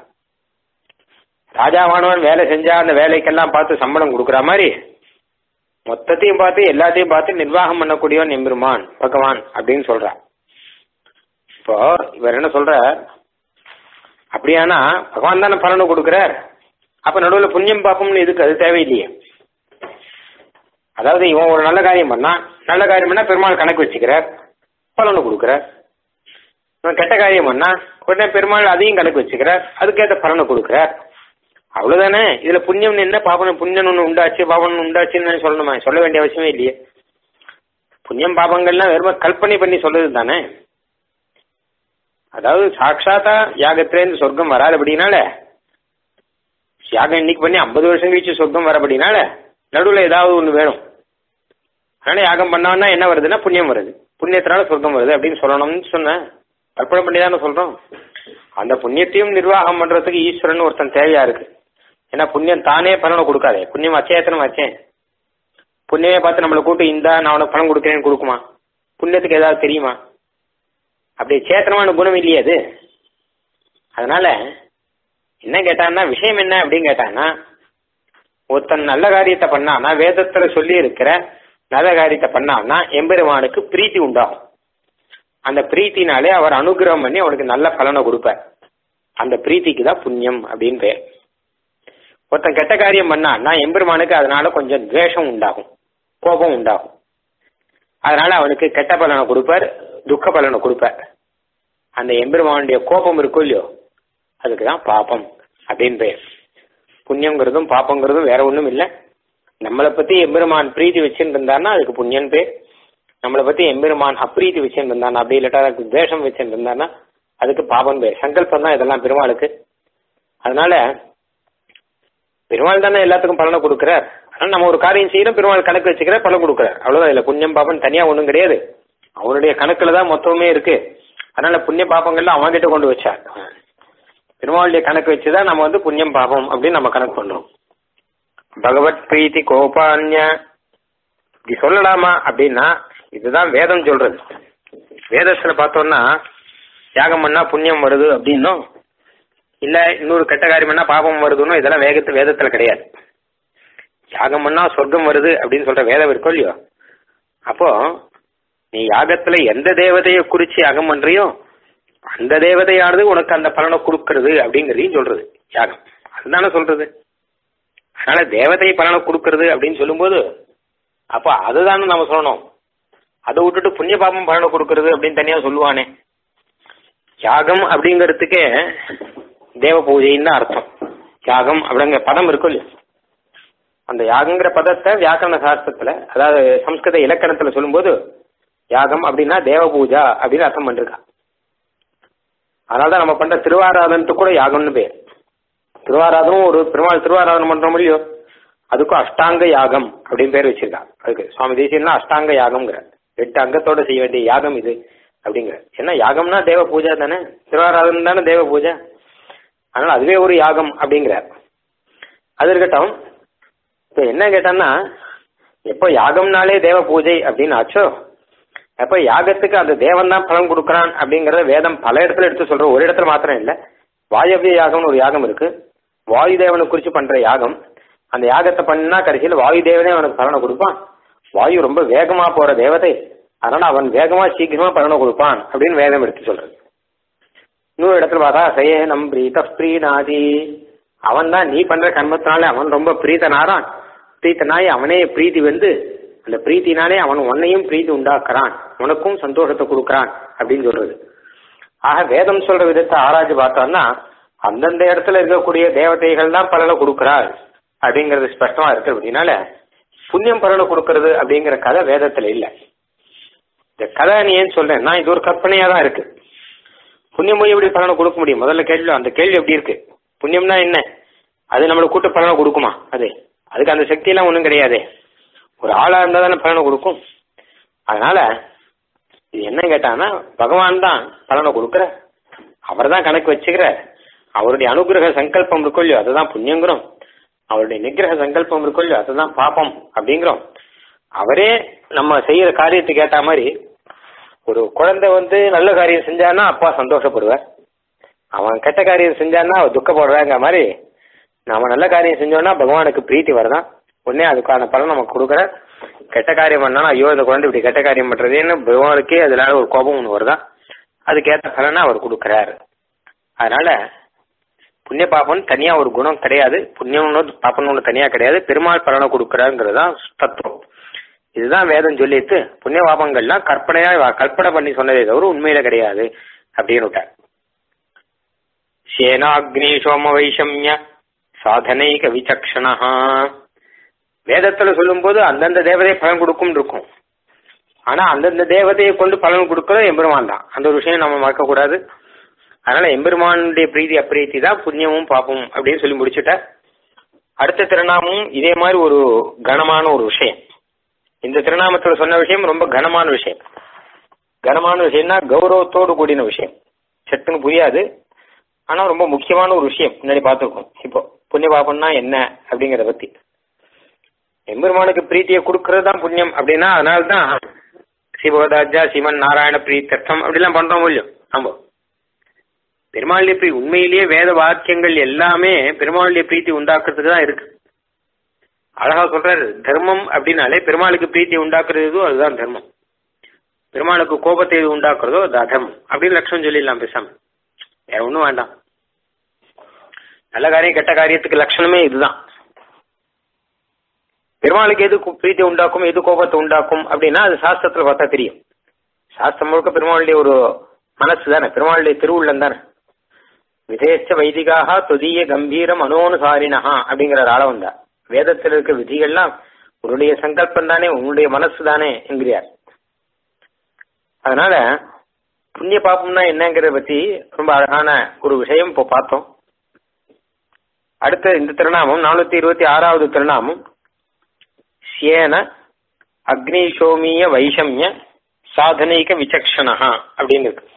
ராஜாவானவன் வேலை செஞ்சா அந்த வேலைக்கெல்லாம் பார்த்து சம்பளம் கொடுக்குற மாதிரி மொத்தத்தையும் பார்த்து எல்லாத்தையும் பார்த்து நிர்வாகம் பண்ணக்கூடியவன் எம்பெருமான் பகவான் அப்படின்னு சொல்றார் இப்போ இவர் என்ன சொல்ற அப்படியானா பகவான் தானே பலனை கொடுக்கிறார் அப்ப நடுவில் புண்ணியம் பாப்பம்னு இதுக்கு அது தேவையில்லையே அதாவது இவன் ஒரு நல்ல காரியம் பண்ணா நல்ல காரியம் பண்ணா பெருமாள் கணக்கு வச்சுக்கிறார் பலனை கொடுக்கிறார் இவன் கெட்ட காரியம் பண்ணா உடனே பெருமாள் அதையும் கணக்கு வச்சுக்கிறார் அதுக்கேற்ற பலனை கொடுக்கிறார் அவ்வளவுதானே இதுல புண்ணியம் என்ன பாபம் புண்ணியம் ஒன்று உண்டாச்சு பாபம் உண்டாச்சுன்னு சொல்லணுமா சொல்ல வேண்டிய அவசியமே இல்லையே புண்ணியம் பாபங்கள்லாம் வெறும் கல்பனை பண்ணி சொல்றது தானே அதாவது சாட்சாத்தா யாகத்திலேருந்து சொர்க்கம் வராதபடினால யாகம் இன்னைக்கு பண்ணி ஐம்பது வருஷம் கழிச்சு சொர்க்கம் வரபடினால நடுவில் ஏதாவது ஒன்று வேணும் அதனால யாகம் பண்ணோம்னா என்ன வருதுன்னா புண்ணியம் வருது புண்ணியத்தினால சொர்க்கம் வருது அப்படின்னு சொல்லணும்னு சொன்னேன் கற்பனை பண்ணி தானே சொல்றோம் அந்த புண்ணியத்தையும் நிர்வாகம் பண்றதுக்கு ஈஸ்வரன் ஒருத்தன் தேவையா இருக்கு ஏன்னா புண்ணியம் தானே பலனை கொடுக்காதே புண்ணியம் அச்சேத்தனம் வச்சேன் புண்ணியமே பார்த்து நம்மளை கூட்டு இந்தா நான் உனக்கு பணம் கொடுக்குறேன்னு கொடுக்குமா புண்ணியத்துக்கு ஏதாவது தெரியுமா அப்படி சேத்தனமான குணம் இல்லையே அது அதனால என்ன கேட்டான்னா விஷயம் என்ன அப்படின்னு கேட்டான்னா ஒருத்தன் நல்ல காரியத்தை பண்ணான்னா வேதத்துல சொல்லி இருக்கிற நல்ல காரியத்தை பண்ணான்னா எம்பெருமானுக்கு பிரீத்தி உண்டாகும் அந்த பிரீத்தினாலே அவர் அனுகிரகம் பண்ணி அவனுக்கு நல்ல பலனை கொடுப்பார் அந்த பிரீத்திக்கு தான் புண்ணியம் அப்படின்னு பேர் ஒருத்தன் கெட்ட காரியம் பண்ணான்னா எம்பெருமானுக்கு அதனால கொஞ்சம் துவேஷம் உண்டாகும் கோபம் உண்டாகும் அதனால அவனுக்கு கெட்ட பலனை கொடுப்பார் துக்க பலனை கொடுப்பார் அந்த எம்பெருமானுடைய கோபம் இருக்கும் இல்லையோ அதுக்கு தான் பாப்பம் அப்படின்னு பேர் புண்ணியங்கிறதும் பாப்பங்கிறதும் வேற ஒன்றும் இல்லை நம்மளை பத்தி எம்பெருமான் பிரீத்தி வச்சுட்டு இருந்தான்னா அதுக்கு புண்ணியன் பேர் நம்மளை பத்தி எம்பெருமான் அப்ரீத்தி வச்சுட்டு இருந்தானா அப்படி இல்லாட்டா அதுக்கு துவேஷம் வச்சுட்டு இருந்தானா அதுக்கு பாபம் பேர் சங்கல்பம் தான் இதெல்லாம் பெருமாளுக்கு அதனால பெருமாள் தானே எல்லாத்துக்கும் பலனை கொடுக்குறார் ஆனால் நம்ம ஒரு காரியம் செய்யறோம் பெருமாள் கணக்கு வச்சுக்கிற பலன் கொடுக்குறார் அவ்வளவுதான் இல்ல புண்ணியம் பாபம் தனியா ஒன்றும் கிடையாது அவனுடைய கணக்குல தான் மொத்தமே இருக்கு அதனால புண்ணிய பாபங்கள்லாம் அவன் கிட்ட கொண்டு வச்சார் பெருமாளுடைய கணக்கு வச்சுதான் நம்ம வந்து புண்ணியம் பாபம் அப்படின்னு நம்ம கணக்கு பண்றோம் பகவத் பிரீத்தி கோபான்ய இப்படி சொல்லலாமா அப்படின்னா இதுதான் வேதம் சொல்றது வேதத்துல பார்த்தோம்னா யாகம் பண்ணா புண்ணியம் வருது அப்படின்னும் இல்ல இன்னொரு கெட்ட காரியம் பண்ணா பாபம் வருதுன்னு இதெல்லாம் வேகத்து வேதத்துல கிடையாது யாகம் பண்ணா சொர்க்கம் வருது அப்படின்னு சொல்ற வேதம் இருக்கோ இல்லையோ அப்போ நீ யாகத்துல எந்த தேவதையை குறிச்சு யாகம் பண்றியோ அந்த தேவதையானது உனக்கு அந்த பலனை கொடுக்கறது அப்படிங்கறதையும் சொல்றது யாகம் அதுதானே சொல்றது அதனால தேவதை பலனை கொடுக்கறது அப்படின்னு சொல்லும்போது அப்போ அதுதானே நம்ம சொல்லணும் அதை விட்டுட்டு புண்ணிய பாபம் பலனை கொடுக்கறது அப்படின்னு தனியா சொல்லுவானே யாகம் அப்படிங்கிறதுக்கே தேவ பூஜைன்னு தான் அர்த்தம் யாகம் அப்படிங்கிற பதம் இருக்கும் இல்லையா அந்த யாகங்கிற பதத்தை வியாக்கரண சாஸ்திரத்துல அதாவது சம்ஸ்கிருத இலக்கணத்துல சொல்லும்போது யாகம் அப்படின்னா தேவ பூஜா அப்படின்னு அர்த்தம் பண்ணிருக்கா அதனாலதான் நம்ம பண்ற திருவாராதனத்துக்கு கூட யாகம்னு பேர் திருவாராதனம் ஒரு பெருமாள் திருவாராதனம் பண்றோம் இல்லையோ அதுக்கும் அஷ்டாங்க யாகம் அப்படின்னு பேர் வச்சிருக்கா அதுக்கு சுவாமி தேசியம்னா அஷ்டாங்க யாகம்ங்கிற எட்டு அங்கத்தோட செய்ய வேண்டிய யாகம் இது அப்படிங்கிற ஏன்னா யாகம்னா தேவ பூஜா தானே திருவாராதனம் தானே தேவ பூஜை அதனால அதுவே ஒரு யாகம் அப்படிங்கிறார் அது இருக்கட்டும் இப்ப என்ன கேட்டான்னா எப்போ யாகம்னாலே தேவ பூஜை அப்படின்னு ஆச்சோ அப்ப யாகத்துக்கு அந்த தேவன் தான் பலன் கொடுக்கறான் அப்படிங்கறத வேதம் பல இடத்துல எடுத்து சொல்ற ஒரு இடத்துல மாத்திரம் இல்ல வாயவிய யாகம்னு ஒரு யாகம் இருக்கு வாயு தேவனை குறிச்சு பண்ற யாகம் அந்த யாகத்தை பண்ணா கடைசியில் வாயு தேவனே அவனுக்கு பலனை கொடுப்பான் வாயு ரொம்ப வேகமா போற தேவதை அதனால அவன் வேகமா சீக்கிரமா பலனை கொடுப்பான் அப்படின்னு வேதம் எடுத்து சொல்றது இன்னொரு இடத்துல பார்த்தா சயனம் பிரீத பிரீனாதி அவன் தான் நீ பண்ற கர்மத்தினால அவன் ரொம்ப பிரீத்தனாரான் பிரீத்தனாய் அவனே பிரீத்தி வந்து அந்த பிரீத்தினாலே அவன் உன்னையும் பிரீத்தி உண்டாக்குறான் உனக்கும் சந்தோஷத்தை கொடுக்கறான் அப்படின்னு சொல்றது ஆக வேதம் சொல்ற விதத்தை ஆராய்ச்சி பார்த்தோம்னா அந்தந்த இடத்துல இருக்கக்கூடிய தேவதைகள் தான் பலனை கொடுக்கிறாள் அப்படிங்கிறது ஸ்பஷ்டமா இருக்கு அப்படின்னால புண்ணியம் பலனை கொடுக்கறது அப்படிங்கிற கதை வேதத்துல இல்ல இந்த கதை நீ ஏன் சொல்றேன் நான் இது ஒரு கற்பனையா தான் இருக்கு புண்ணியம் போய் எப்படி பலனை கொடுக்க முடியும் முதல்ல கேள்வி அந்த கேள்வி எப்படி இருக்கு புண்ணியம்னா என்ன அது நம்மளுக்கு கூட்ட பலனை கொடுக்குமா அது அதுக்கு அந்த சக்தி எல்லாம் ஒன்றும் கிடையாதே ஒரு ஆளா இருந்தா தானே பலனை கொடுக்கும் அதனால இது என்ன கேட்டான்னா பகவான் தான் பலனை கொடுக்குற அவர் தான் கணக்கு வச்சுக்கிற அவருடைய அனுகிரக சங்கல்பம் இருக்கும் இல்லையோ அதுதான் புண்ணியங்கிறோம் அவருடைய நிகிரக சங்கல்பம் இருக்கும் இல்லையோ அதுதான் பாப்பம் அப்படிங்கிறோம் அவரே நம்ம செய்யற காரியத்துக்கு ஏத்த மாதிரி ஒரு குழந்தை வந்து நல்ல காரியம் செஞ்சான்னா அப்பா சந்தோஷப்படுவார் அவன் கெட்ட காரியம் செஞ்சான்னா அவன் துக்கப்படுறாங்க மாதிரி நாம நல்ல காரியம் செஞ்சோம்னா பகவானுக்கு பிரீத்தி வருதான் உடனே அதுக்கான பலன் நமக்கு கொடுக்குற கெட்ட காரியம் பண்ணாலும் ஐயோ இந்த குழந்தை இப்படி கெட்ட காரியம் பண்றதுன்னு பகவானுக்கே அதனால ஒரு கோபம் ஒன்று வருதா அதுக்கேற்ற பலனை அவர் கொடுக்குறாரு அதனால புண்ணிய பாபம் தனியா ஒரு குணம் கிடையாது புண்ணியம் ஒன்று பாப்பம் ஒன்று தனியா கிடையாது பெருமாள் பலனை கொடுக்குறாருங்கிறது தான் தத்துவம் இதுதான் வேதம் சொல்லிட்டு புண்ணிய பாபங்கள்லாம் கற்பனையா வ- கற்பனை பண்ணி சொன்னதே தவிர உண்மையில கிடையாது அப்படின்னு விட்டார் சேனாக்னி சோம வைஷம்ய சாதனைக விசக்ஷணா வேதத்துல சொல்லும்போது அந்தந்த தேவதை பலன் கொடுக்கும் இருக்கும் ஆனா அந்தந்த தேவதையை கொண்டு பலன் கொடுக்கறது எம்பெருமான் தான் அந்த ஒரு விஷயம் நம்ம மறக்க கூடாது அதனால எம்பெருமானுடைய பிரீதி அப்பிரீத்தி தான் புண்ணியமும் பாப்பமும் அப்படின்னு சொல்லி முடிச்சுட்ட அடுத்த திருநாமமும் இதே மாதிரி ஒரு கனமான ஒரு விஷயம் இந்த திருநாமத்துல சொன்ன விஷயம் ரொம்ப கனமான விஷயம் கனமான விஷயம்னா கௌரவத்தோடு கூடின விஷயம் சட்டுன்னு புரியாது ஆனா ரொம்ப முக்கியமான ஒரு விஷயம் முன்னாடி பார்த்துருக்கோம் இப்போ புண்ணிய பாபம்னா என்ன அப்படிங்கறத பத்தி எம்பெருமானுக்கு பிரீத்தியை கொடுக்கறது தான் புண்ணியம் அப்படின்னா அதனால தான் சிவகதாஜா சிவன் நாராயண பிரீத்தர்த்தம் அப்படிலாம் பண்றோம் இல்லையோ நம்ம பெருமாளுடைய பிரீ உண்மையிலேயே வேத வாக்கியங்கள் எல்லாமே பெருமாளுடைய பிரீத்தி உண்டாக்குறதுக்கு தான் இருக்கு அழகா சொல்றாரு தர்மம் அப்படின்னாலே பெருமாளுக்கு பிரீத்தி உண்டாக்குறது எதுவோ அதுதான் தர்மம் பெருமாளுக்கு கோபத்தை எது உண்டாக்குறதோ அது அதர்மம் அப்படின்னு லட்சணம் சொல்லிடலாம் பேசாம வேற ஒண்ணும் வேண்டாம் நல்ல காரியம் கெட்ட காரியத்துக்கு லட்சணமே இதுதான் பெருமாளுக்கு எது கு- பிரீத்தி உண்டாக்கும் எது கோபத்தை உண்டாக்கும் அப்படின்னா அது சாஸ்திரத்துல பார்த்தா தெரியும் சாஸ்திரம் முழுக்க பெருமாளுடைய ஒரு மனசு தானே பெருமாளுடைய திருவுள்ளம் தானே விதேச்ச வைதிகாக துதிய கம்பீர மனோனுசாரினஹா அப்படிங்கிற ஆள வந்தா வேதத்தில் இருக்க விதிகள்லாம் உன்னுடைய சங்கல்பம் தானே உன்னுடைய மனசு தானே என்கிறார் அதனால புண்ணிய பாப்பம்னா என்னங்கிறத பத்தி ரொம்ப அழகான ஒரு விஷயம் இப்போ பார்த்தோம் அடுத்த இந்த திருநாமம் நானூத்தி இருபத்தி ஆறாவது திருநாமம் சியேன அக்னிசோமிய வைஷமிய சாதனைக விசக்ஷணா அப்படின்னு இருக்கு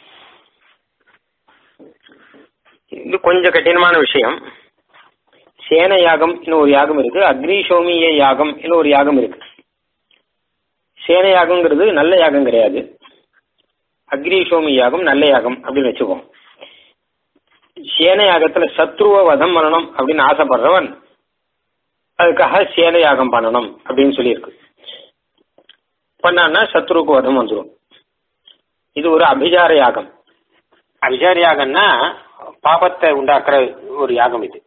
இது கொஞ்சம் கடினமான விஷயம் சேன யாகம் இன்னும் ஒரு யாகம் இருக்கு அக்னிசோமிய யாகம் இன்னும் ஒரு யாகம் இருக்கு சேன யாகம்ங்கிறது நல்ல யாகம் கிடையாது அக்னிசோமி யாகம் நல்ல யாகம் அப்படின்னு வச்சுக்கோம் சேன யாகத்துல சத்ருவ வதம் பண்ணணும் அப்படின்னு ஆசைப்படுறவன் அதுக்காக சேன யாகம் பண்ணணும் அப்படின்னு சொல்லியிருக்கு பண்ணான்னா சத்ருக்கு வதம் வந்துடும் இது ஒரு அபிசார யாகம் அபிசார யாகம்னா பாபத்தை உண்டாக்குற ஒரு யாகம் இது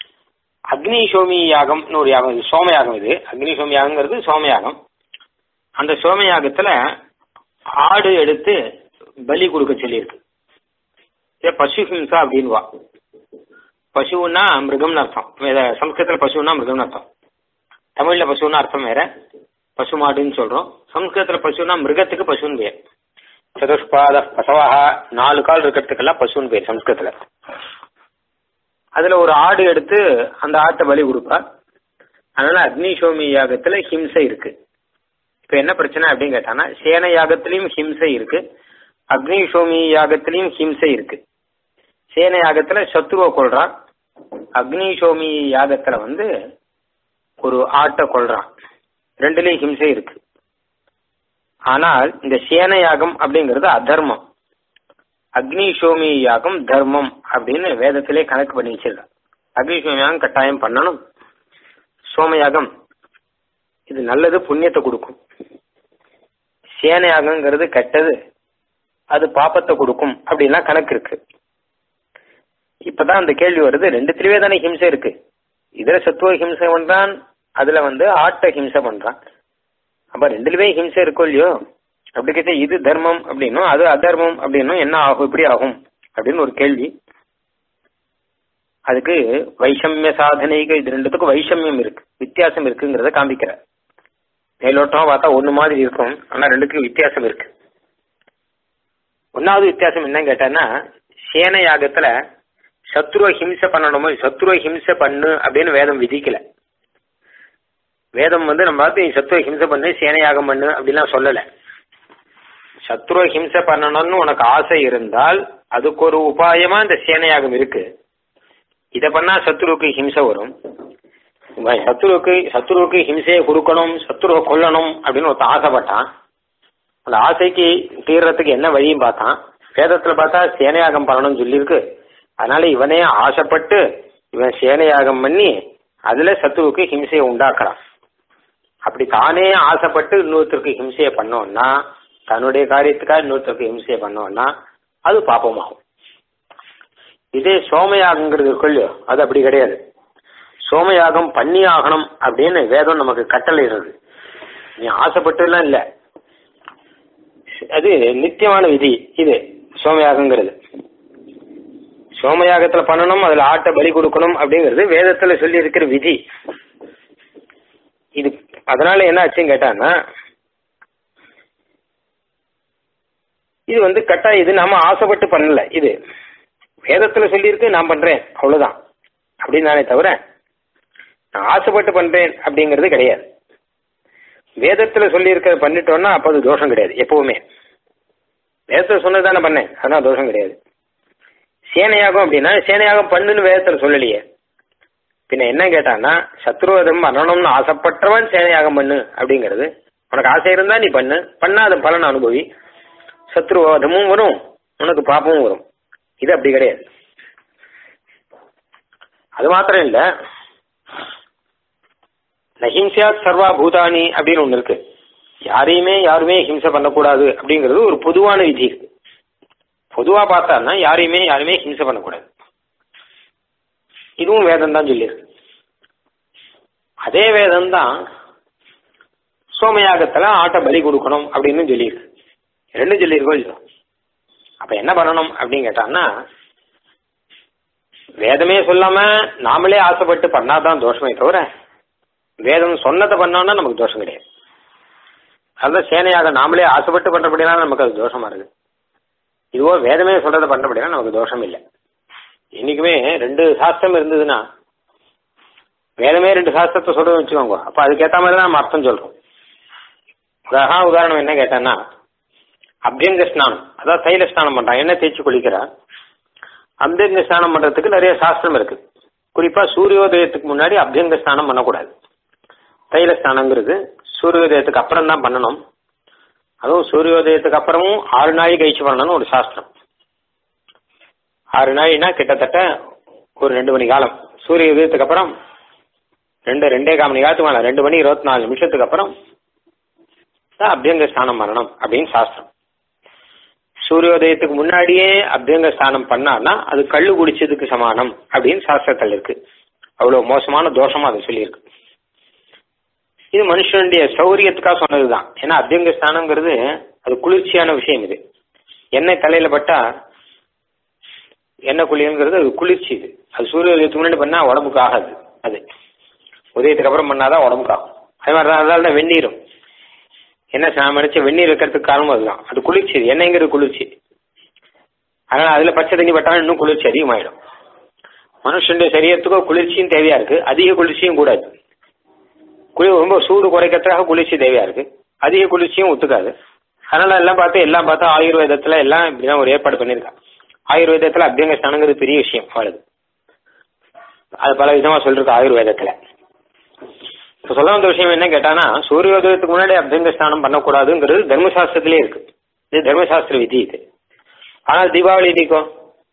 அக்னி சோமி யாகம்னு ஒரு யாகம் இது சோம யாகம் இது அக்னி சோமி யாகங்கிறது சோம யாகம் அந்த சோமயாகத்துல ஆடு எடுத்து பலி கொடுக்க சொல்லியிருக்கு இதை பசு ஹிம்சா அப்படின்வா பசுன்னா மிருகம்னு அர்த்தம் வேற சம்ஸ்கிருதத்துல பசுன்னா மிருகம்னு அர்த்தம் தமிழ்ல பசுன்னா அர்த்தம் வேற பசு மாடுன்னு சொல்றோம் சம்ஸ்கிருதத்துல பசுன்னா மிருகத்துக்கு பசுன்னு பேர் சதுஷ்பாத பசவாக நாலு கால் இருக்கிறதுக்கெல்லாம் பசுன்னு பேர் சம்ஸ்கிருதத்துல அதுல ஒரு ஆடு எடுத்து அந்த ஆட்டை பலி கொடுப்பா அதனால அக்னிசோமி யாகத்துல ஹிம்சை இருக்கு இப்ப என்ன பிரச்சனை அப்படின்னு கேட்டானா சேன யாகத்திலயும் ஹிம்சை இருக்கு அக்னிசோமி யாகத்திலயும் ஹிம்சை இருக்கு சேன யாகத்துல சத்ருவை கொள்றான் அக்னிசோமி யாகத்துல வந்து ஒரு ஆட்டை கொள்றான் ரெண்டுலயும் ஹிம்சை இருக்கு ஆனால் இந்த சேன யாகம் அப்படிங்கிறது அதர்மம் அக்னிசோமி யாகம் தர்மம் அப்படின்னு வேதத்திலே கணக்கு பண்ணி வச்சிருக்கான் அக்னிசோமி யாகம் கட்டாயம் பண்ணணும் சோமயாகம் இது நல்லது புண்ணியத்தை கொடுக்கும் சேன யாகங்கிறது கெட்டது அது பாப்பத்தை கொடுக்கும் அப்படின்லாம் கணக்கு இருக்கு இப்பதான் அந்த கேள்வி வருது ரெண்டுத்திலவே தானே ஹிம்சை இருக்கு இதுல சத்துவ ஹிம்சை பண்றான் அதுல வந்து ஆட்ட ஹிம்சை பண்றான் அப்ப ரெண்டுலவே ஹிம்சை இருக்கும் இல்லையோ அப்படி கேட்டா இது தர்மம் அப்படின்னும் அது அதர்மம் அப்படின்னும் என்ன ஆகும் இப்படி ஆகும் அப்படின்னு ஒரு கேள்வி அதுக்கு வைஷமிய சாதனைக்கு இது ரெண்டுத்துக்கும் வைஷமியம் இருக்கு வித்தியாசம் இருக்குங்கிறத காமிக்கிறார் மேலோட்டமா பார்த்தா ஒண்ணு மாதிரி இருக்கும் ஆனா ரெண்டுக்கும் வித்தியாசம் இருக்கு ஒன்னாவது வித்தியாசம் என்னன்னு கேட்டான்னா சேன யாகத்துல சத்ருவ ஹிம்சை பண்ணணுமோ சத்ருவ ஹிம்சை பண்ணு அப்படின்னு வேதம் விதிக்கல வேதம் வந்து நம்ம பார்த்து நீ சத்ருவ ஹிம்சை பண்ணு சேனையாகம் பண்ணு அப்படிலாம் சொல்லல சத்ருவ ஹிம்சை பண்ணணும்னு உனக்கு ஆசை இருந்தால் அதுக்கு ஒரு உபாயமா இந்த சேனையாகம் இருக்கு இத பண்ணா சத்ருவுக்கு ஹிம்சை வரும் சத்ருவுக்கு சத்ருவுக்கு ஹிம்சையை கொடுக்கணும் சத்ருவை கொல்லணும் அப்படின்னு ஒருத்தன் ஆசைப்பட்டான் அந்த ஆசைக்கு தீர்றதுக்கு என்ன வழியும் பார்த்தான் வேதத்துல பார்த்தா சேனையாகம் பண்ணணும்னு சொல்லியிருக்கு அதனால இவனே ஆசைப்பட்டு இவன் சேனையாகம் பண்ணி அதுல சத்துவுக்கு ஹிம்சையை உண்டாக்குறான் அப்படி தானே ஆசைப்பட்டு இன்னொருத்தருக்கு ஹிம்சையை பண்ணோம்னா தன்னுடைய காரியத்துக்காக இன்னொருத்தருக்கு ஹிம்சையை பண்ணோம்னா அது பாப்பமாகும் இதே சோமயாகங்கிறது கொள்ளியோ அது அப்படி கிடையாது சோமயாகம் பண்ணி ஆகணும் அப்படின்னு வேதம் நமக்கு கட்டளையிடுறது நீ ஆசைப்பட்டுலாம் இல்லை அது நித்தியமான விதி இது சோமயாகங்கிறது சோமயாகத்துல பண்ணணும் அதுல ஆட்டை பலி கொடுக்கணும் அப்படிங்கிறது வேதத்துல சொல்லி இருக்கிற விதி இது அதனால என்ன ஆச்சுன்னு கேட்டான்னா இது வந்து கட்டா இது நாம ஆசைப்பட்டு பண்ணல இது வேதத்துல சொல்லியிருக்கு நான் பண்றேன் அவ்வளவுதான் அப்படின்னு நானே தவிர நான் ஆசைப்பட்டு பண்றேன் அப்படிங்கிறது கிடையாது வேதத்துல சொல்லி இருக்கிறத பண்ணிட்டோம்னா அப்ப அது தோஷம் கிடையாது எப்பவுமே வேதத்துல சொன்னது தானே பண்ணேன் அதனால தோஷம் கிடையாது சேனையாகும் அப்படின்னா சேனையாகம் பண்ணுன்னு வேதத்துல சொல்லலையே பின்ன என்ன கேட்டான்னா சத்ருவதம் பண்ணணும்னு ஆசைப்பட்டவன் சேனையாகம் பண்ணு அப்படிங்கிறது உனக்கு ஆசை இருந்தா நீ பண்ணு பண்ணா அது பலன் அனுபவி சத்ருவாதமும் வரும் உனக்கு பாப்பமும் வரும் இது அப்படி கிடையாது அது மாத்திரம் இல்ல நஹிம்சியாத் சர்வா பூதானி அப்படின்னு ஒண்ணு இருக்கு யாரையுமே யாருமே ஹிம்சை பண்ணக்கூடாது அப்படிங்கிறது ஒரு பொதுவான விதி இருக்கு பொதுவா பார்த்தான்னா யாரையுமே யாருமே ஹிம்சை பண்ணக்கூடாது இதுவும் வேதம் தான் சொல்லியிருக்கு அதே வேதம் தான் சோமயாகத்துல ஆட்டை பலி கொடுக்கணும் அப்படின்னு சொல்லியிருக்கு ரெண்டும் சொல்லியிருக்கோம் இல்லையோ அப்ப என்ன பண்ணணும் அப்படின்னு கேட்டான்னா வேதமே சொல்லாம நாமளே ஆசைப்பட்டு பண்ணாதான் தோஷமே தவிர வேதம் சொன்னதை பண்ணோம்னா நமக்கு தோஷம் கிடையாது அதுதான் சேனையாக நாமளே ஆசைப்பட்டு பண்றபடினா நமக்கு அது தோஷமா இருக்கு இதுவோ வேதமே சொல்றதை பண்றபடினா நமக்கு தோஷம் இல்லை என்னைக்குமே ரெண்டு சாஸ்திரம் இருந்ததுன்னா வேதமே ரெண்டு சாஸ்திரத்தை சொல்றது வச்சுக்கோங்க அப்ப அதுக்கேத்த மாதிரி தான் நம்ம அர்த்தம் சொல்றோம் அழகா உதாரணம் என்ன கேட்டான்னா அபியங்க ஸ்நானம் அதாவது தைல ஸ்நானம் பண்றான் என்ன தேய்ச்சி குளிக்கிறா அபியங்க ஸ்நானம் பண்றதுக்கு நிறைய சாஸ்திரம் இருக்கு குறிப்பா சூரியோதயத்துக்கு முன்னாடி அபியங்க ஸ்நானம் பண்ணக்கூடாது தைல ஸ்நானங்கிறது சூரியோதயத்துக்கு அப்புறம் தான் பண்ணணும் அதுவும் சூரியோதயத்துக்கு அப்புறமும் ஆறு நாள் கழிச்சு பண்ணணும்னு ஒரு சாஸ்திரம் ஆறு நாள்னா கிட்டத்தட்ட ஒரு ரெண்டு மணி காலம் சூரிய உதயத்துக்கு அப்புறம் ரெண்டு ரெண்டே கால் மணி காலத்துக்கு மேல ரெண்டு மணி இருபத்தி நாலு நிமிஷத்துக்கு அப்புறம் தான் அபியங்க ஸ்நானம் பண்ணணும் அப்படின்னு சாஸ்திரம் சூரியோதயத்துக்கு முன்னாடியே அபியங்க ஸ்நானம் பண்ணான்னா அது கள்ளு குடிச்சதுக்கு சமானம் அப்படின்னு சாஸ்திரத்தில் இருக்கு அவ்வளவு மோசமான தோஷமா அது சொல்லியிருக்கு இது மனுஷனுடைய சௌரியத்துக்காக சொன்னதுதான் ஏன்னா அத்தியங்க ஸ்நானம்ங்கிறது அது குளிர்ச்சியான விஷயம் இது எண்ணெய் தலையில பட்டா எண்ணெய் குளியல்ங்கிறது அது குளிர்ச்சி இது அது சூரிய உதயத்துக்கு முன்னாடி பண்ணா உடம்புக்கு ஆகாது அது உதயத்துக்கு அப்புறம் பண்ணாதான் உடம்புக்கு ஆகும் அதே மாதிரி தான் அதனால தான் வெந்நீரும் என்ன நான் நினைச்ச வெந்நீர் வைக்கிறதுக்கு காரணம் அதுதான் அது குளிர்ச்சி எண்ணெய்ங்கிறது குளிர்ச்சி அதனால அதுல பச்சை தண்ணி பட்டாலும் இன்னும் குளிர்ச்சி அதிகமாயிடும் மனுஷனுடைய சரீரத்துக்கும் குளிர்ச்சியும் தேவையா இருக்கு அதிக குளிர்ச்சியும் கூடாது குளிர் ரொம்ப சூடு குறைக்கிறதுக்காக குளிர்ச்சி தேவையா இருக்கு அதிக குளிர்ச்சியும் ஒத்துக்காது அதனால எல்லாம் பார்த்து எல்லாம் பார்த்தா ஆயுர்வேதத்துல எல்லாம் இப்படிதான் ஒரு ஏற்பாடு பண்ணிருக்கா ஆயுர்வேதத்துல அபியங்க ஸ்நானங்கிறது பெரிய விஷயம் அவளுக்கு அது பல விதமா சொல்லிருக்கு ஆயுர்வேதத்துல இப்ப சொல்ல வந்த விஷயம் என்ன கேட்டானா சூரியோதயத்துக்கு முன்னாடி அபியங்க ஸ்நானம் பண்ணக்கூடாதுங்கிறது தர்மசாஸ்திரத்திலே இருக்கு இது தர்மசாஸ்திர விதி இது ஆனால் தீபாவளி இன்னைக்கோ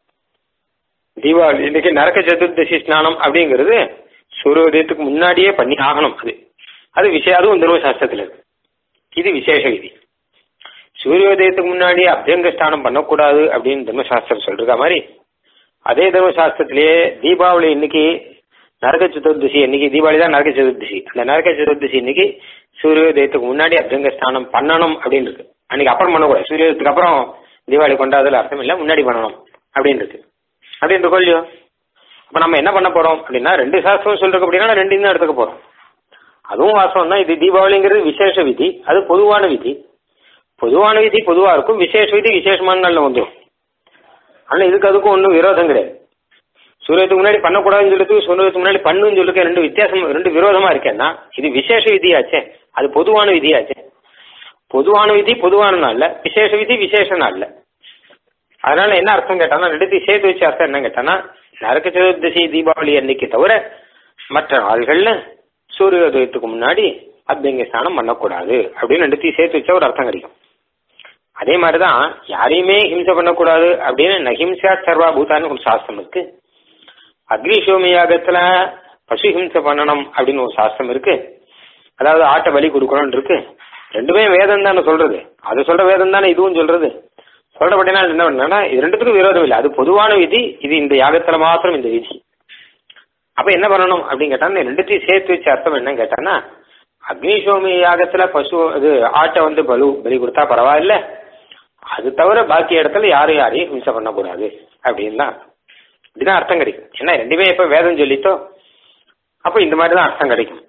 தீபாவளி இன்னைக்கு நரக சதுர்தசி ஸ்நானம் அப்படிங்கிறது சூரியோதயத்துக்கு முன்னாடியே பண்ணி ஆகணும் அது அது விஷயம் அதுவும் தர்மசாஸ்திரத்தில் இருக்கு இது விசேஷ விதி சூரியோதயத்துக்கு முன்னாடி அபியங்க ஸ்நானம் பண்ணக்கூடாது அப்படின்னு தர்மசாஸ்திரம் சொல்ற மாதிரி அதே தர்மசாஸ்திரத்திலேயே தீபாவளி இன்னைக்கு நரக சதுர்தசி இன்னைக்கு தீபாவளி தான் நரக சதுர்தசி அந்த நரக சதுர்தசி இன்னைக்கு சூரியோதயத்துக்கு முன்னாடி அபியங்க ஸ்நானம் பண்ணணும் அப்படின்னு இருக்கு அன்னைக்கு அப்புறம் பண்ணக்கூடாது சூரியோதயத்துக்கு அப்புறம் தீபாவளி கொண்டாடுறதுல அர்த்தம் இல்லை முன்னாடி பண்ணணும் அப்படின்னு இருக்கு அப்படின்னு கொள்ளியோ அப்ப நம்ம என்ன பண்ண போறோம் அப்படின்னா ரெண்டு சாஸ்திரம் சொல்றோம் அப்படின்னா ரெண்டையும் தான் எடுத்துக்க போறோம் அதுவும் வாசம் தான் இது தீபாவளிங்கிறது விசேஷ விதி அது பொதுவான விதி பொதுவான விதி பொதுவா இருக்கும் விசேஷ விதி விசேஷமான நாள்ல வந்துடும் ஆனா இதுக்கு அதுக்கும் ஒன்றும் விரோதம் கிடையாது சூரியத்துக்கு முன்னாடி பண்ணக்கூடாதுன்னு சொல்லிட்டு சூரியத்துக்கு முன்னாடி பண்ணுன்னு சொல்லிட்டு ரெண்டு வித்தியாசம் ரெண்டு விரோதமா இருக்கேன்னா இது விசேஷ விதியாச்சே அது பொதுவான விதியாச்சே பொதுவான விதி பொதுவான நாள்ல விசேஷ விதி விசேஷ நாள்ல அதனால என்ன அர்த்தம் கேட்டானா ரெண்டுத்தையும் சேர்த்து வச்சு அர்த்தம் என்ன கேட்டானா நரக சதுர்தசி தீபாவளி அன்னைக்கு தவிர மற்ற நாள்கள்ல சூரியோதயத்துக்கு முன்னாடி அபியங்க ஸ்நானம் பண்ணக்கூடாது அப்படின்னு ரெண்டுத்தையும் சேர்த்து வச்சா ஒரு அர்த்தம் கிடைக்கும் அதே மாதிரிதான் யாரையுமே ஹிம்சை பண்ணக்கூடாது அப்படின்னு நஹிம்சா சர்வா பூதான்னு ஒரு சாஸ்திரம் இருக்கு அக்னிசோமி யாகத்துல பசு ஹிம்சை பண்ணணும் அப்படின்னு ஒரு சாஸ்திரம் இருக்கு அதாவது ஆட்டை பலி கொடுக்கணும்னு இருக்கு ரெண்டுமே வேதம் தானே சொல்றது அது சொல்ற வேதம் தானே இதுவும் சொல்றது சொல்றபடினா என்ன பண்ணா இது ரெண்டுத்துக்கும் விரோதம் இல்லை அது பொதுவான விதி இது இந்த யாகத்துல மாத்திரம் இந்த விதி அப்ப என்ன பண்ணணும் அப்படின்னு கேட்டா ரெண்டுத்தையும் சேர்த்து வச்ச அர்த்தம் என்னன்னு கேட்டானா அக்னிசோமி யாகத்துல பசு இது ஆட்டை வந்து பலு பலி கொடுத்தா பரவாயில்ல அது தவிர பாக்கி இடத்துல யாரும் யாரையும் ஹிம்சை பண்ணக்கூடாது அப்படின்னு தான் இப்படிதான் அர்த்தம் கிடைக்கும் ஏன்னா ரெண்டுமே இப்ப வேதம் சொல்லித்தோ அப்ப இந்த மாதிரி தான் அர்த்தம் கிடைக்கும்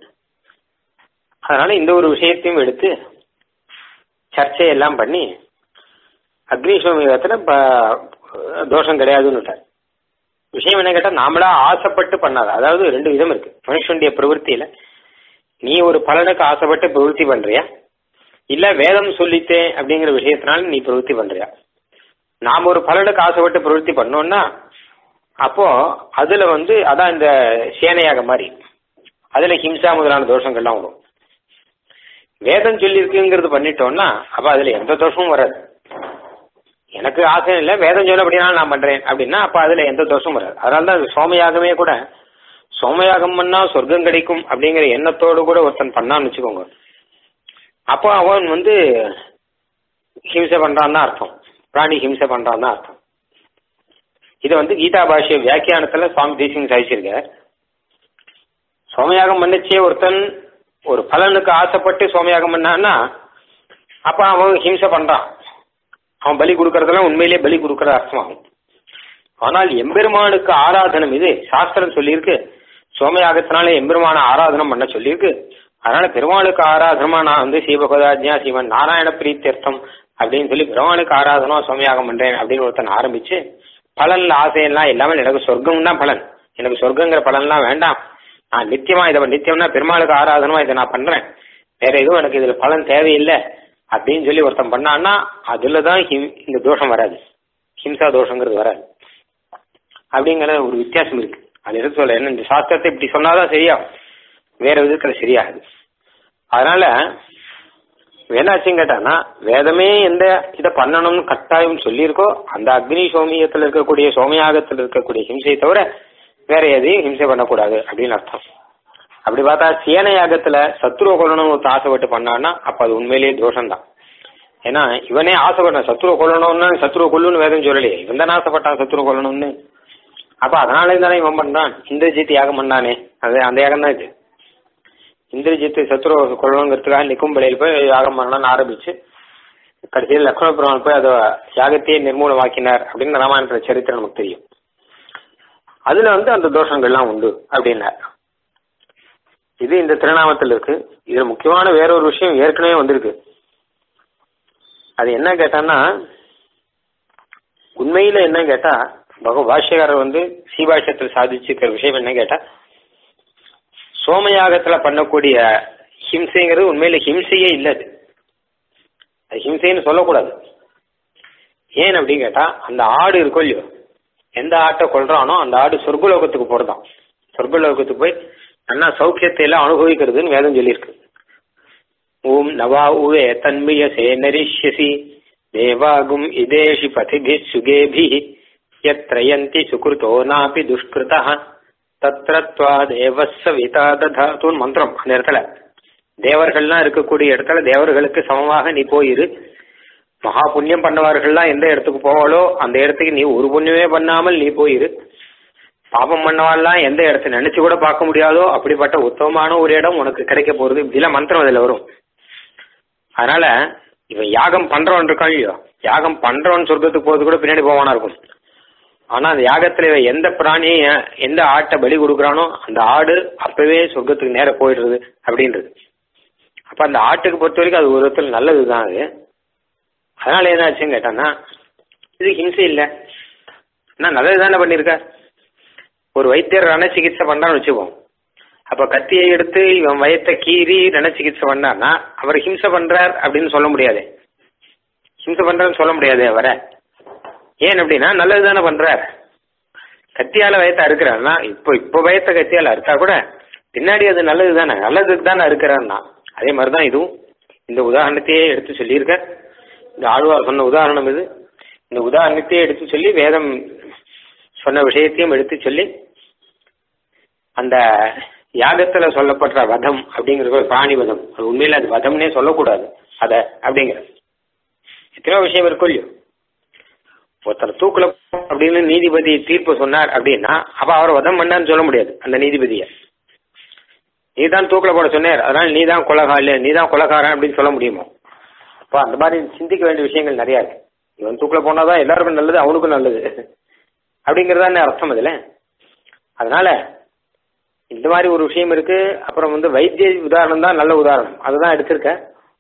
அதனால இந்த ஒரு விஷயத்தையும் எடுத்து சர்ச்சையெல்லாம் பண்ணி அக்னிசோமியத்துல தோஷம் கிடையாதுன்னு விஷயம் என்ன கேட்டா நாமளா ஆசைப்பட்டு பண்ணாத அதாவது ரெண்டு விதம் இருக்கு மனுஷனுடைய பிரவൃத்தியில நீ ஒரு பலனுக்கு ஆசைப்பட்டு பிரவೃத்தி பண்றியா இல்ல வேதம் சொல்லித்தே அப்படிங்கிற விஷயத்தினால நீ பிரவೃத்தி பண்றியா நாம் ஒரு பலனுக்கு ஆசைப்பட்டு பிரவೃத்தி பண்ணோம்னா அப்போ அதுல வந்து அதான் இந்த சேனையாக மாதிரி அதுல ஹிம்சா முதலான தோஷங்கள்லாம் வரும் வேதம் சொல்லியிருக்குங்கிறது பண்ணிட்டோம்னா அப்ப அதுல எந்த தோஷமும் வராது எனக்கு ஆசை இல்லை வேதம் சொல்ல அப்படின்னா நான் பண்றேன் அப்படின்னா அப்ப அதுல எந்த தோஷமும் வராது அதனால தான் சோமயாகமே கூட சோமயாகம் பண்ணா சொர்க்கம் கிடைக்கும் அப்படிங்கிற எண்ணத்தோடு கூட ஒருத்தன் பண்ணான்னு வச்சுக்கோங்க அப்போ அவன் வந்து ஹிம்சை பண்றான் தான் அர்த்தம் பிராணி ஹிம்சை பண்றான் தான் அர்த்தம் இதை வந்து கீதா பாஷ்ய வியாக்கியானத்துல சுவாமி தேசிங் சாதிச்சிருக்கார் சோமயாகம் பண்ணிச்சே ஒருத்தன் ஒரு பலனுக்கு ஆசைப்பட்டு சோமயாகம் பண்ணான்னா அப்ப அவன் ஹிம்சை பண்றான் அவன் பலி கொடுக்கறதெல்லாம் உண்மையிலேயே பலி கொடுக்கற அர்த்தமாகும் ஆனால் எம்பெருமானுக்கு ஆராதனம் இது சாஸ்திரம் சொல்லியிருக்கு சோமயாகத்தினால எம்பெருமான ஆராதனம் பண்ண சொல்லியிருக்கு அதனால பெருமாளுக்கு ஆராதனமா நான் வந்து சீவகோதாஜ்யா சிவன் நாராயண பிரீத்தியர்த்தம் அப்படின்னு சொல்லி பெருமாளுக்கு ஆராதனமா சோமயாகம் பண்றேன் அப்படின்னு ஒருத்தன் ஆரம்பிச்சு பலன்ல ஆசையெல்லாம் எல்லாமே எனக்கு சொர்க்கம் தான் பலன் எனக்கு சொர்க்கங்கிற பலன்லாம் வேண்டாம் நான் நித்தியமா இதை நித்தியம்னா பெருமாளுக்கு ஆராதனமா இதை நான் பண்றேன் வேற எதுவும் எனக்கு இதுல பலன் தேவையில்லை அப்படின்னு சொல்லி ஒருத்தன் பண்ணான்னா அதுலதான் இந்த தோஷம் வராது ஹிம்சா தோஷங்கிறது வராது அப்படிங்கிற ஒரு வித்தியாசம் இருக்கு அது எதுக்கு சொல்ல என்ன இந்த சாஸ்திரத்தை இப்படி சொன்னாதான் சரியா வேற விதத்துல சரியாகுது அதனால என்னாச்சுன்னு கேட்டானா வேதமே எந்த இதை பண்ணணும்னு கட்டாயம் சொல்லியிருக்கோ அந்த அக்னி சோமியத்துல இருக்கக்கூடிய சோமயாகத்தில் இருக்கக்கூடிய ஹிம்சையை தவிர வேற எதையும் ஹிம்சை பண்ணக்கூடாது அப்படின்னு அர்த்தம் அப்படி பார்த்தா சேன யாகத்துல சத்ருவ கொல்லணும்னு ஒரு ஆசைப்பட்டு பண்ணான்னா அப்ப அது உண்மையிலேயே தோஷம்தான் ஏன்னா இவனே ஆசைப்பட்டான் சத்ருவ கொல்லணும்னு சத்ருவ கொல்லுன்னு வேதம் சொல்லலையே இவன் தானே ஆசைப்பட்டான் சத்ருவ கொல்லணும்னு அப்ப அதனாலே தானே இவன் பண்றான் இந்த ஜீத்து யாகம் பண்ணானே அது அந்த யாகம் தான் இது இந்திரஜித்து சத்ரு கொள்ளணுங்கிறதுக்காக நிக்கும்பலையில் போய் யாகம் பண்ணணும்னு ஆரம்பிச்சு கடைசியில் லக்ஷ்மண பெருமாள் போய் அதை யாகத்தையே நிர்மூலமாக்கினார் அப்படின்னு ராமாயணத்துல சரித்திரம் நமக்கு தெரியும் அதுல வந்து அந்த தோஷங்கள்லாம் உண்டு அப்படின்னார் இது இந்த திருநாமத்தில் இருக்கு இதுல முக்கியமான வேற ஒரு விஷயம் ஏற்கனவே வந்திருக்கு அது என்ன கேட்டான்னா உண்மையில என்ன கேட்டா பகவ பாஷ்யக்காரர் வந்து சீபாஷ்யத்தில் சாதிச்சிருக்கிற விஷயம் என்ன கேட்டா சோமயாகத்துல பண்ணக்கூடிய ஹிம்சைங்கிறது உண்மையில ஹிம்சையே இல்லை அது அது ஹிம்சைன்னு சொல்லக்கூடாது ஏன் அப்படின்னு கேட்டா அந்த ஆடு இருக்கோ இல்லையோ எந்த ஆட்டை கொள்றானோ அந்த ஆடு சொர்க்கலோகத்துக்கு போறதாம் சொர்க்கலோகத்துக்கு போய் நல்லா சௌக்கியத்தை எல்லாம் அனுபவிக்கிறதுன்னு வேதம் சொல்லியிருக்கு ஓம் நவா உவே தன்மிய சே நரிஷ்யசி தேவாகும் இதேஷி பதிபி சுகேபி யத்ரயந்தி சுகிருதோ நாபி துஷ்கிருதா தத்ரத்வா தேவசவிதா ததாத்துன்னு மந்திரம் அந்த இடத்துல தேவர்கள்லாம் இருக்கக்கூடிய இடத்துல தேவர்களுக்கு சமமாக நீ போயிரு மகா புண்ணியம் பண்ணவர்கள்லாம் எந்த இடத்துக்கு போவாளோ அந்த இடத்துக்கு நீ ஒரு புண்ணியமே பண்ணாமல் நீ போயிரு பாபம் பண்ணவாள்லாம் எந்த இடத்த நினைச்சு கூட பார்க்க முடியாதோ அப்படிப்பட்ட உத்தமமான ஒரு இடம் உனக்கு கிடைக்க போறது இப்படிலாம் மந்திரம் அதுல வரும் அதனால இவன் யாகம் பண்றவன் இருக்கான் இல்லையோ யாகம் பண்றவன் சொர்க்கத்துக்கு போறது கூட பின்னாடி போவானா இருக்கும் ஆனா அந்த யாகத்துல இவன் எந்த பிராணியை எந்த ஆட்டை பலி கொடுக்குறானோ அந்த ஆடு அப்பவே சொர்க்கத்துக்கு நேர போயிடுறது அப்படின்றது அப்ப அந்த ஆட்டுக்கு பொறுத்த வரைக்கும் அது ஒரு விதத்தில் நல்லதுதான் அது அதனால என்னாச்சுன்னு கேட்டான்னா இது ஹிம்சை இல்லை நான் நல்லது தானே பண்ணியிருக்க ஒரு வைத்தியர் ரண சிகிச்சை பண்ணான்னு வச்சுப்போம் அப்ப கத்தியை எடுத்து இவன் வயத்தை கீறி ரண சிகிச்சை பண்ணான்னா அவர் ஹிம்சை பண்றார் அப்படின்னு சொல்ல முடியாது ஹிம்சை பண்றாருன்னு சொல்ல முடியாது அவரை ஏன் அப்படின்னா நல்லது தானே பண்றார் கத்தியால வயத்தை அறுக்கிறாருன்னா இப்போ இப்போ வயத்தை கத்தியால அறுத்தா கூட பின்னாடி அது நல்லது தானே நல்லதுக்கு தானே அறுக்கிறாருன்னா அதே மாதிரிதான் இதுவும் இந்த உதாரணத்தையே எடுத்து சொல்லியிருக்க இந்த ஆழ்வார் சொன்ன உதாரணம் இது இந்த உதாரணத்தையே எடுத்து சொல்லி வேதம் சொன்ன விஷயத்தையும் எடுத்து சொல்லி அந்த யாகத்துல சொல்லப்படுற வதம் அப்படிங்கிறது ஒரு பிராணி வதம் அது உண்மையில அது வதம்னே சொல்லக்கூடாது அத அப்படிங்கிற எத்தனையோ விஷயம் இருக்கும் இல்லையோ ஒருத்தர் தூக்குல அப்படின்னு நீதிபதி தீர்ப்பு சொன்னார் அப்படின்னா அப்ப அவர் வதம் பண்ணான்னு சொல்ல முடியாது அந்த நீதிபதியை நீ தான் தூக்கில போட சொன்னார் அதனால நீ தான் கொலகால நீ தான் கொலகாரன் அப்படின்னு சொல்ல முடியுமோ அப்போ அந்த மாதிரி சிந்திக்க வேண்டிய விஷயங்கள் நிறைய இருக்கு இவன் தூக்கில போனாதான் எல்லாருக்கும் நல்லது அவனுக்கும் நல்லது அப்படிங்கறதானே அர்த்தம் இதுல அதனால இந்த மாதிரி ஒரு விஷயம் இருக்கு அப்புறம் வந்து வைத்திய உதாரணம் தான் நல்ல உதாரணம் அதுதான் எடுத்திருக்க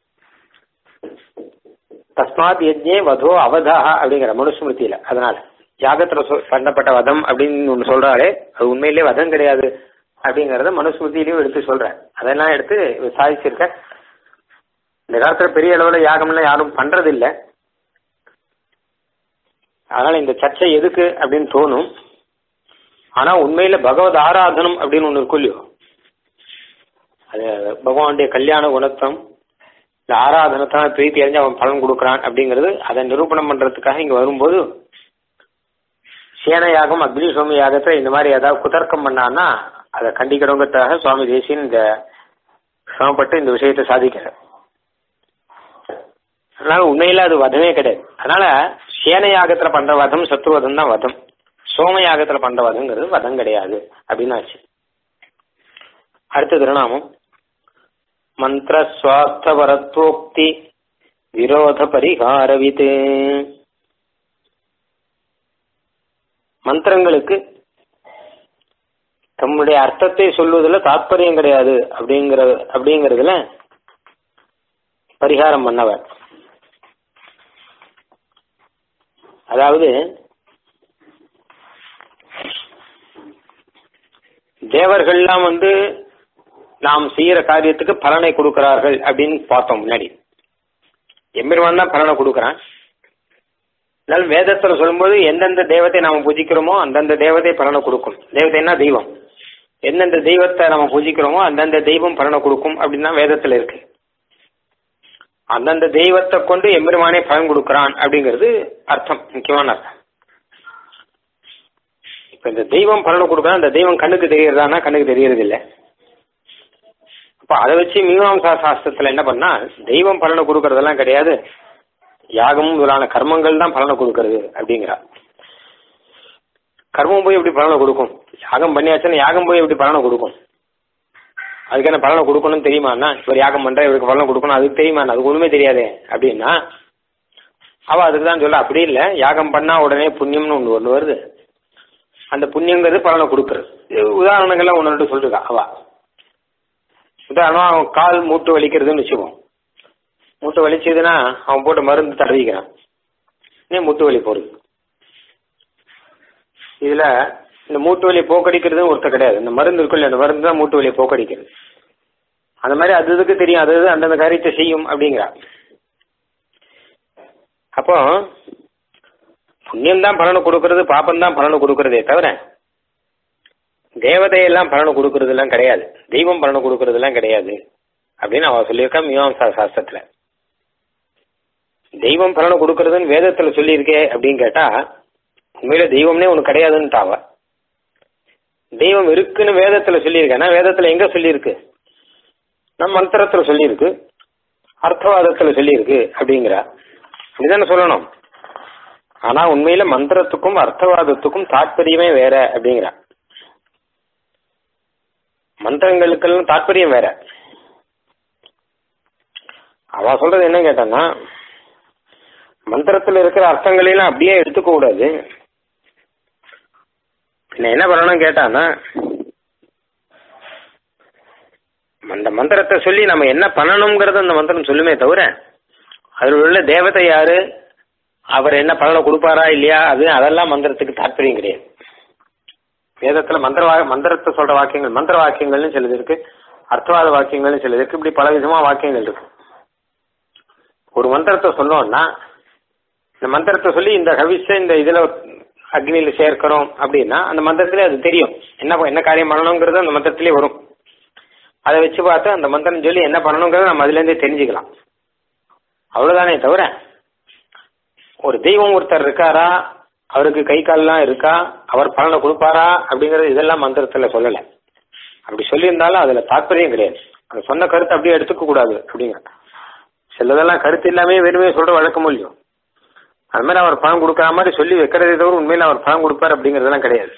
தஸ்மாத் யஜ்ஞே வதோ அவதா அப்படிங்கிற மனுஸ்மிருதியில அதனால யாகத்துல சொ- பண்ணப்பட்ட வதம் அப்படின்னு ஒன்று சொல்றாரு அது உண்மையிலேயே வதம் கிடையாது அப்படிங்கறத மனுஸ்மிருதியிலையும் எடுத்து சொல்றேன் அதெல்லாம் எடுத்து சாதிச்சிருக்க இந்த காலத்துல பெரிய அளவுல யாகம்லாம் யாரும் பண்றது இல்ல அதனால இந்த சர்ச்சை எதுக்கு அப்படின்னு தோணும் ஆனா உண்மையில பகவத் ஆராதனம் அப்படின்னு ஒண்ணு இருக்கும் இல்லையோ அது பகவானுடைய கல்யாண குணத்தம் இந்த ஆராதனத்தான் பிரீத்தி அறிஞ்சு அவன் பலன் கொடுக்கறான் அப்படிங்கிறது அதை நிரூபணம் பண்றதுக்காக இங்க வரும்போது சேன யாகம் அக்னி சுவாமி யாகத்துல இந்த மாதிரி ஏதாவது குதர்க்கம் பண்ணான்னா அதை கண்டிக்கணுங்கிறதுக்காக சுவாமி தேசியன் இந்த சிரமப்பட்டு இந்த விஷயத்தை சாதிக்கிறார் அதனால உண்மையில அது வதமே கிடையாது அதனால சேன யாகத்துல பண்ற வதம் சத்துவதம் தான் வதம் சோம யாகத்துல பண்ற வதங்கிறது வதம் கிடையாது அப்படின்னு ஆச்சு அடுத்த திருநாமம் மந்திர சுவாஸ்தவரத்வோக்தி விரோத பரிகாரவித் மந்திரங்களுக்கு தம்முடைய அர்த்தத்தை சொல்வதில் தாத்பரியம் கிடையாது அப்படிங்கிற அப்படிங்கறதுல பரிகாரம் பண்ணவர் அதாவது தேவர்கள்லாம் வந்து நாம் செய்யற காரியத்துக்கு பலனை கொடுக்கிறார்கள் அப்படின்னு பார்த்தோம் முன்னாடி எம்பெருமான் தான் பலனை கொடுக்கறான் அதனால வேதத்துல சொல்லும்போது எந்தெந்த தெய்வத்தை நாம பூஜிக்கிறோமோ அந்தந்த தேவதை பலனை கொடுக்கும் தேவதைன்னா தெய்வம் எந்தெந்த தெய்வத்தை நம்ம பூஜிக்கிறோமோ அந்தந்த தெய்வம் பலனை கொடுக்கும் அப்படின்னு தான் வேதத்துல இருக்கு அந்தந்த தெய்வத்தை கொண்டு எம்பெருமானே பலன் கொடுக்கறான் அப்படிங்கிறது அர்த்தம் முக்கியமான அர்த்தம் இப்ப இந்த தெய்வம் பலனை கொடுக்கறான் அந்த தெய்வம் கண்ணுக்கு தெரியறதானா கண்ணுக்கு தெரியறது இல்ல அப்ப அதை வச்சு மீமாம்சா சாஸ்திரத்துல என்ன பண்ணா தெய்வம் பலனை கொடுக்கறதெல்லாம் கிடையாது யாகமும் முதலான கர்மங்கள் தான் பலனை கொடுக்கறது அப்படிங்கிறா கர்மம் போய் எப்படி பலனை கொடுக்கும் யாகம் பண்ணியாச்சுன்னா யாகம் போய் எப்படி பலனை கொடுக்கும் அதுக்கு என்ன பலனை கொடுக்கணும்னு தெரியுமாண்ணா இவர் யாகம் பண்ற இவருக்கு பலனை கொடுக்கணும் அதுக்கு தெரியுமா அதுக்கு ஒண்ணுமே தெரியாதே அப்படின்னா அவ அதுக்கு தான் சொல்ல அப்படி இல்லை யாகம் பண்ணா உடனே புண்ணியம்னு ஒன்று ஒன்று வருது அந்த புண்ணியங்கிறது பலனை கொடுக்குறது இது உதாரணங்கள்லாம் ஒன்று ரெண்டு சொல்லிருக்கா அவ உதாரணம் அவன் கால் மூட்டு வலிக்கிறதுன்னு வச்சுக்குவோம் மூட்டு வலிச்சதுன்னா அவன் போட்டு மருந்து தடவிக்கிறான் இன்னும் மூட்டு வலி போடுது இதுல இந்த மூட்டு வலியை போக்கடிக்கிறதும் ஒருத்தர் கிடையாது இந்த மருந்து இருக்குல்ல அந்த மருந்து தான் மூட்டு வலியை போக்கடிக்கிறது அந்த மாதிரி அது இதுக்கு தெரியும் அது இது அந்தந்த காரியத்தை செய்யும் அப்படிங்கிறா அப்போ புண்ணியம் தான் பலனை கொடுக்கறது பாப்பம் தான் பலனை கொடுக்கறதே தவிர தேவதையெல்லாம் பலனை கொடுக்கறதெல்லாம் கிடையாது தெய்வம் பலனை கொடுக்கறதெல்லாம் கிடையாது அப்படின்னு அவ சொல்லியிருக்கா மீமாம்சா சாஸ்திரத்துல தெய்வம் பலனை கொடுக்கறதுன்னு வேதத்துல சொல்லியிருக்கே அப்படின்னு கேட்டா உண்மையில தெய்வம்னே ஒண்ணு கிடையாதுன்னு தாவ தெய்வம் இருக்குன்னு வேதத்துல சொல்லியிருக்கேன்னா வேதத்துல எங்க சொல்லியிருக்கு நம்ம மந்திரத்துல சொல்லியிருக்கு அர்த்தவாதத்துல சொல்லியிருக்கு அப்படிங்கிறா அப்படிதானே சொல்லணும் ஆனா உண்மையில மந்திரத்துக்கும் அர்த்தவாதத்துக்கும் தாற்பயமே வேற அப்படிங்கிறா மந்திரங்களுக்கெல்லாம் தாற்பயம் வேற அவ சொல்றது என்ன கேட்டான்னா மந்திரத்துல இருக்கிற அர்த்தங்களையெல்லாம் அப்படியே எடுத்துக்க கூடாது பின்ன என்ன பண்ணணும் கேட்டான்னா அந்த மந்திரத்தை சொல்லி நம்ம என்ன பண்ணணுங்கிறத அந்த மந்திரம் சொல்லுமே தவிர அதில் உள்ள தேவதை யாரு அவர் என்ன பலனை கொடுப்பாரா இல்லையா அது அதெல்லாம் மந்திரத்துக்கு தாற்பயம் கிடையாது வேதத்துல மந்திர வா- மந்திரத்தை சொல்ற வாக்கியங்கள் மந்திர வாக்கியங்கள்னு சிலது இருக்கு அர்த்தவாத வாக்கியங்கள்னு சிலது இருக்கு இப்படி பல விதமா வாக்கியங்கள் இருக்கு ஒரு மந்திரத்தை சொன்னோம்னா இந்த மந்திரத்தை சொல்லி இந்த ஹவிஸை இந்த இதுல அக்னியில சேர்க்கிறோம் அப்படின்னா அந்த மந்திரத்திலே அது தெரியும் என்ன ப- என்ன காரியம் பண்ணணுங்கிறது அந்த மந்திரத்திலே வரும் அதை வச்சு பார்த்து அந்த மந்திரம் சொல்லி என்ன பண்ணணுங்கிறத நம்ம அதுல இருந்தே தெரிஞ்சுக்கலாம் அவ்வளவுதானே தவிர ஒரு தெய்வம் ஒருத்தர் இருக்காரா அவருக்கு கை கால்லாம் இருக்கா அவர் பலனை கொடுப்பாரா அப்படிங்கறது இதெல்லாம் மந்திரத்துல சொல்லல அப்படி சொல்லியிருந்தாலும் அதுல தாற்பயம் கிடையாது அது சொன்ன கருத்தை அப்படியே எடுத்துக்க கூடாது அப்படிங்கிற சிலதெல்லாம் கருத்து இல்லாமே வெறுமே சொல்ற வழக்கம் இல்லையோ அது மாதிரி அவர் பணம் கொடுக்குற மாதிரி சொல்லி வைக்கிறதே தவிர உண்மையில அவர் பணம் கொடுப்பார் அப்படிங்கறதெல்லாம் கிடையாது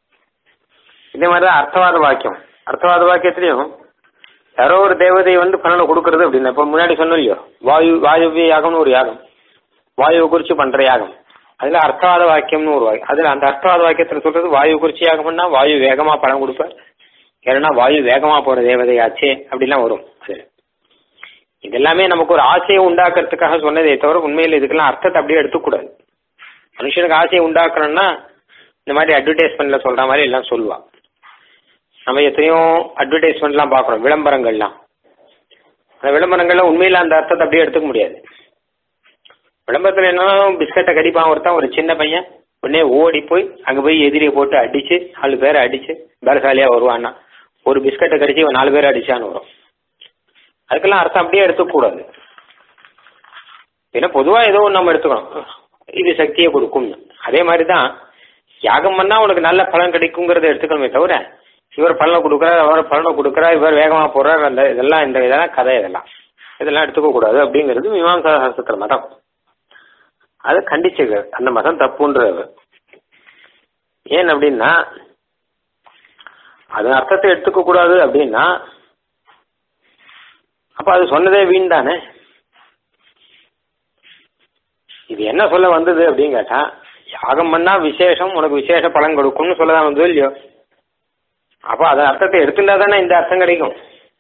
இதே மாதிரி தான் அர்த்தவாத வாக்கியம் அர்த்தவாத வாக்கியத்திலையும் யாரோ ஒரு தேவதை வந்து பலனை கொடுக்கறது அப்படின்னு இப்ப முன்னாடி சொன்னோம் இல்லையோ வாயு வாயுவிய யாகம்னு ஒரு யாகம் வாயுவை குறிச்சு பண்ற யாகம் அதுல அர்த்தவாத வாக்கியம்னு ஒரு வாக்கியம் அதுல அந்த அர்த்தவாத வாக்கியத்துல சொல்றது வாயு குறிச்சு யாகம்னா வாயு வேகமா பணம் கொடுப்பார் ஏன்னா வாயு வேகமா போற தேவதையாச்சே அப்படிலாம் வரும் அதுல இதெல்லாமே நமக்கு ஒரு ஆசையை உண்டாக்குறதுக்காக சொன்னதே தவிர உண்மையில இதுக்கெல்லாம் அர்த்தத்தை அப்படியே எடுத்துக்கூடாது மனுஷனுக்கு ஆசையை உண்டாக்கணும்னா இந்த மாதிரி அட்வர்டைஸ்மெண்ட்ல சொல்ற மாதிரி எல்லாம் சொல்லுவா நம்ம எத்தனையோ அட்வர்டைஸ்மெண்ட்லாம் பார்க்குறோம் விளம்பரங்கள்லாம் அந்த விளம்பரங்கள்ல உண்மையில அந்த அர்த்தத்தை அப்படியே எடுத்துக்க முடியாது விளம்பரத்துல என்ன பிஸ்கட்டை கடிப்பான் ஒருத்தன் ஒரு சின்ன பையன் உடனே ஓடி போய் அங்க போய் எதிரியை போட்டு அடிச்சு நாலு பேரை அடிச்சு பலசாலியா வருவான்னா ஒரு பிஸ்கட்டை கடிச்சு இவன் நாலு பேரை அடிச்சான்னு வரும் அதுக்கெல்லாம் அர்த்தம் அப்படியே எடுத்துக்க கூடாது ஏன்னா பொதுவா ஏதோ ஒன்று நம்ம எடுத்துக்கணும் இது சக்தியை கொடுக்கும் அதே மாதிரி தான் யாகம் பண்ணா உனக்கு நல்ல பலன் கிடைக்குங்கிறத எடுத்துக்கணுமே தவிர இவர் பலனை கொடுக்குறார் அவர் பலனை கொடுக்குறார் இவர் வேகமா போறார் அந்த இதெல்லாம் இந்த இதெல்லாம் கதை இதெல்லாம் இதெல்லாம் எடுத்துக்க கூடாது அப்படிங்கிறது மீமாம்சா சாஸ்திர மதம் அது கண்டிச்சுங்க அந்த மதம் தப்புன்றது ஏன் அப்படின்னா அது அர்த்தத்தை எடுத்துக்க கூடாது அப்படின்னா அப்ப அது சொன்னதே வீண் தானே இது என்ன சொல்ல வந்தது அப்படின்னு கேட்டா யாகம் பண்ணா விசேஷம் உனக்கு விசேஷ பலன் கொடுக்கும்னு சொல்லதான் வந்தது இல்லையோ அப்போ அதன் அர்த்தத்தை எடுத்துட்டா தானே இந்த அர்த்தம் கிடைக்கும்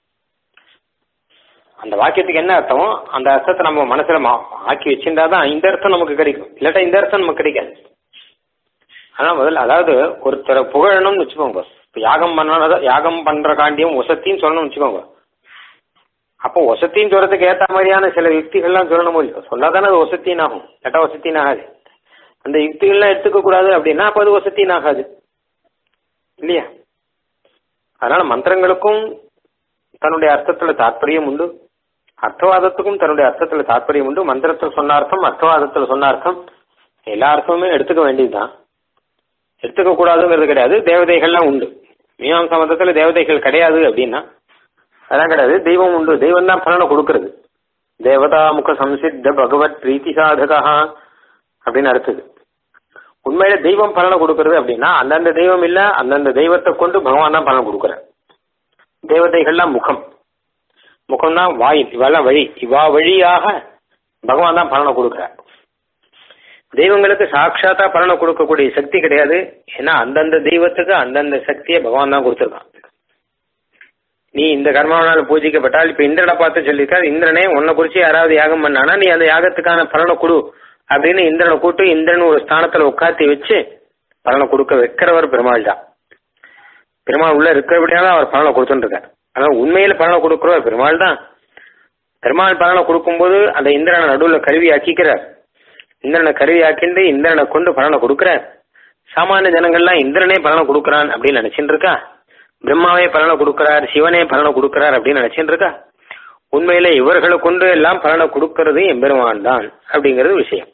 அந்த வாக்கியத்துக்கு என்ன அர்த்தமோ அந்த அர்த்தத்தை நம்ம மனசுல மா- ஆக்கி வச்சிருந்தா தான் இந்த அர்த்தம் நமக்கு கிடைக்கும் இல்லாட்டா இந்த அர்த்தம் நமக்கு கிடைக்காது ஆனா முதல்ல அதாவது ஒருத்தரை புகழணும்னு வச்சுக்கோங்க இப்ப யாகம் பண்ண யாகம் பண்ற காண்டியும் உசத்தின்னு சொல்லணும்னு வச்சுக்கோங்க அப்போ ஒசத்தின்னு சொல்றதுக்கு ஏத்த மாதிரியான சில யுக்திகள்லாம் சொல்லணும் இல்லையோ சொன்னாதானே அது ஒசத்தின் ஆகும் கேட்டா ஒசத்தின் ஆகாது அந்த யுக்திகள்லாம் எடுத்துக்க கூடாது அப்படின்னா அப்ப அது ஒசத்தின் ஆகாது இல்லையா அதனால மந்திரங்களுக்கும் தன்னுடைய அர்த்தத்துல தாற்பயம் உண்டு அர்த்தவாதத்துக்கும் தன்னுடைய அர்த்தத்துல தாற்பயம் உண்டு மந்திரத்தில் சொன்ன அர்த்தம் அர்த்தவாதத்துல சொன்ன அர்த்தம் எல்லா அர்த்தமுமே எடுத்துக்க வேண்டியதுதான் எடுத்துக்க கூடாதுங்கிறது கிடையாது தேவதைகள்லாம் உண்டு மீமாம்சா மதத்துல தேவதைகள் கிடையாது அப்படின்னா அதெல்லாம் கிடையாது தெய்வம் உண்டு தெய்வம் தான் பலனை கொடுக்கறது தேவதா முக சம்சித்த பகவத் பிரீத்தி சாதகா அப்படின்னு அடுத்தது உண்மையில தெய்வம் பலனை கொடுக்கறது அப்படின்னா அந்தந்த தெய்வம் இல்ல அந்தந்த தெய்வத்தை கொண்டு பகவான் தான் பலன் கொடுக்குறார் தேவதைகள்லாம் முகம் முகம் தான் வாய் இவெல்லாம் வழி இவா வழியாக பகவான் தான் பலனை கொடுக்கிறார் தெய்வங்களுக்கு சாட்சாத்தா பலனை கொடுக்கக்கூடிய சக்தி கிடையாது ஏன்னா அந்தந்த தெய்வத்துக்கு அந்தந்த சக்தியை பகவான் தான் கொடுத்துருக்கான் நீ இந்த கர்மாவனால பூஜிக்கப்பட்டால் இப்ப இந்திரனை பார்த்து சொல்லியிருக்காரு இந்திரனே உன்னை குறிச்சு யாராவது யாகம் பண்ணானா நீ அந்த யாகத்துக்கான பலனை கொடு அப்படின்னு இந்திரனை கூட்டு இந்திரன் ஒரு ஸ்தானத்துல உட்காத்தி வச்சு பலனை கொடுக்க வைக்கிறவர் பெருமாள் தான் பெருமாள் உள்ள இருக்கிறபடியால அவர் பலனை கொடுத்துட்டு இருக்கார் ஆனா உண்மையில பலனை கொடுக்கிறவர் பெருமாள் தான் பெருமாள் பலனை கொடுக்கும்போது அந்த இந்திரனை நடுவில் கருவி ஆக்கிக்கிறார் இந்திரனை கருவி ஆக்கிண்டு இந்திரனை கொண்டு பலனை கொடுக்கிறார் சாமானிய ஜனங்கள்லாம் இந்திரனே பலனை கொடுக்கறான் அப்படின்னு நினைச்சிட்டு இருக்கா பிரம்மாவே பலனை கொடுக்கிறார் சிவனே பலனை கொடுக்கிறார் அப்படின்னு நினைச்சிட்டு இருக்கா உண்மையில இவர்களை கொண்டு எல்லாம் பலனை கொடுக்கறது எம்பெருமான் தான் அப்படிங்கிறது விஷயம்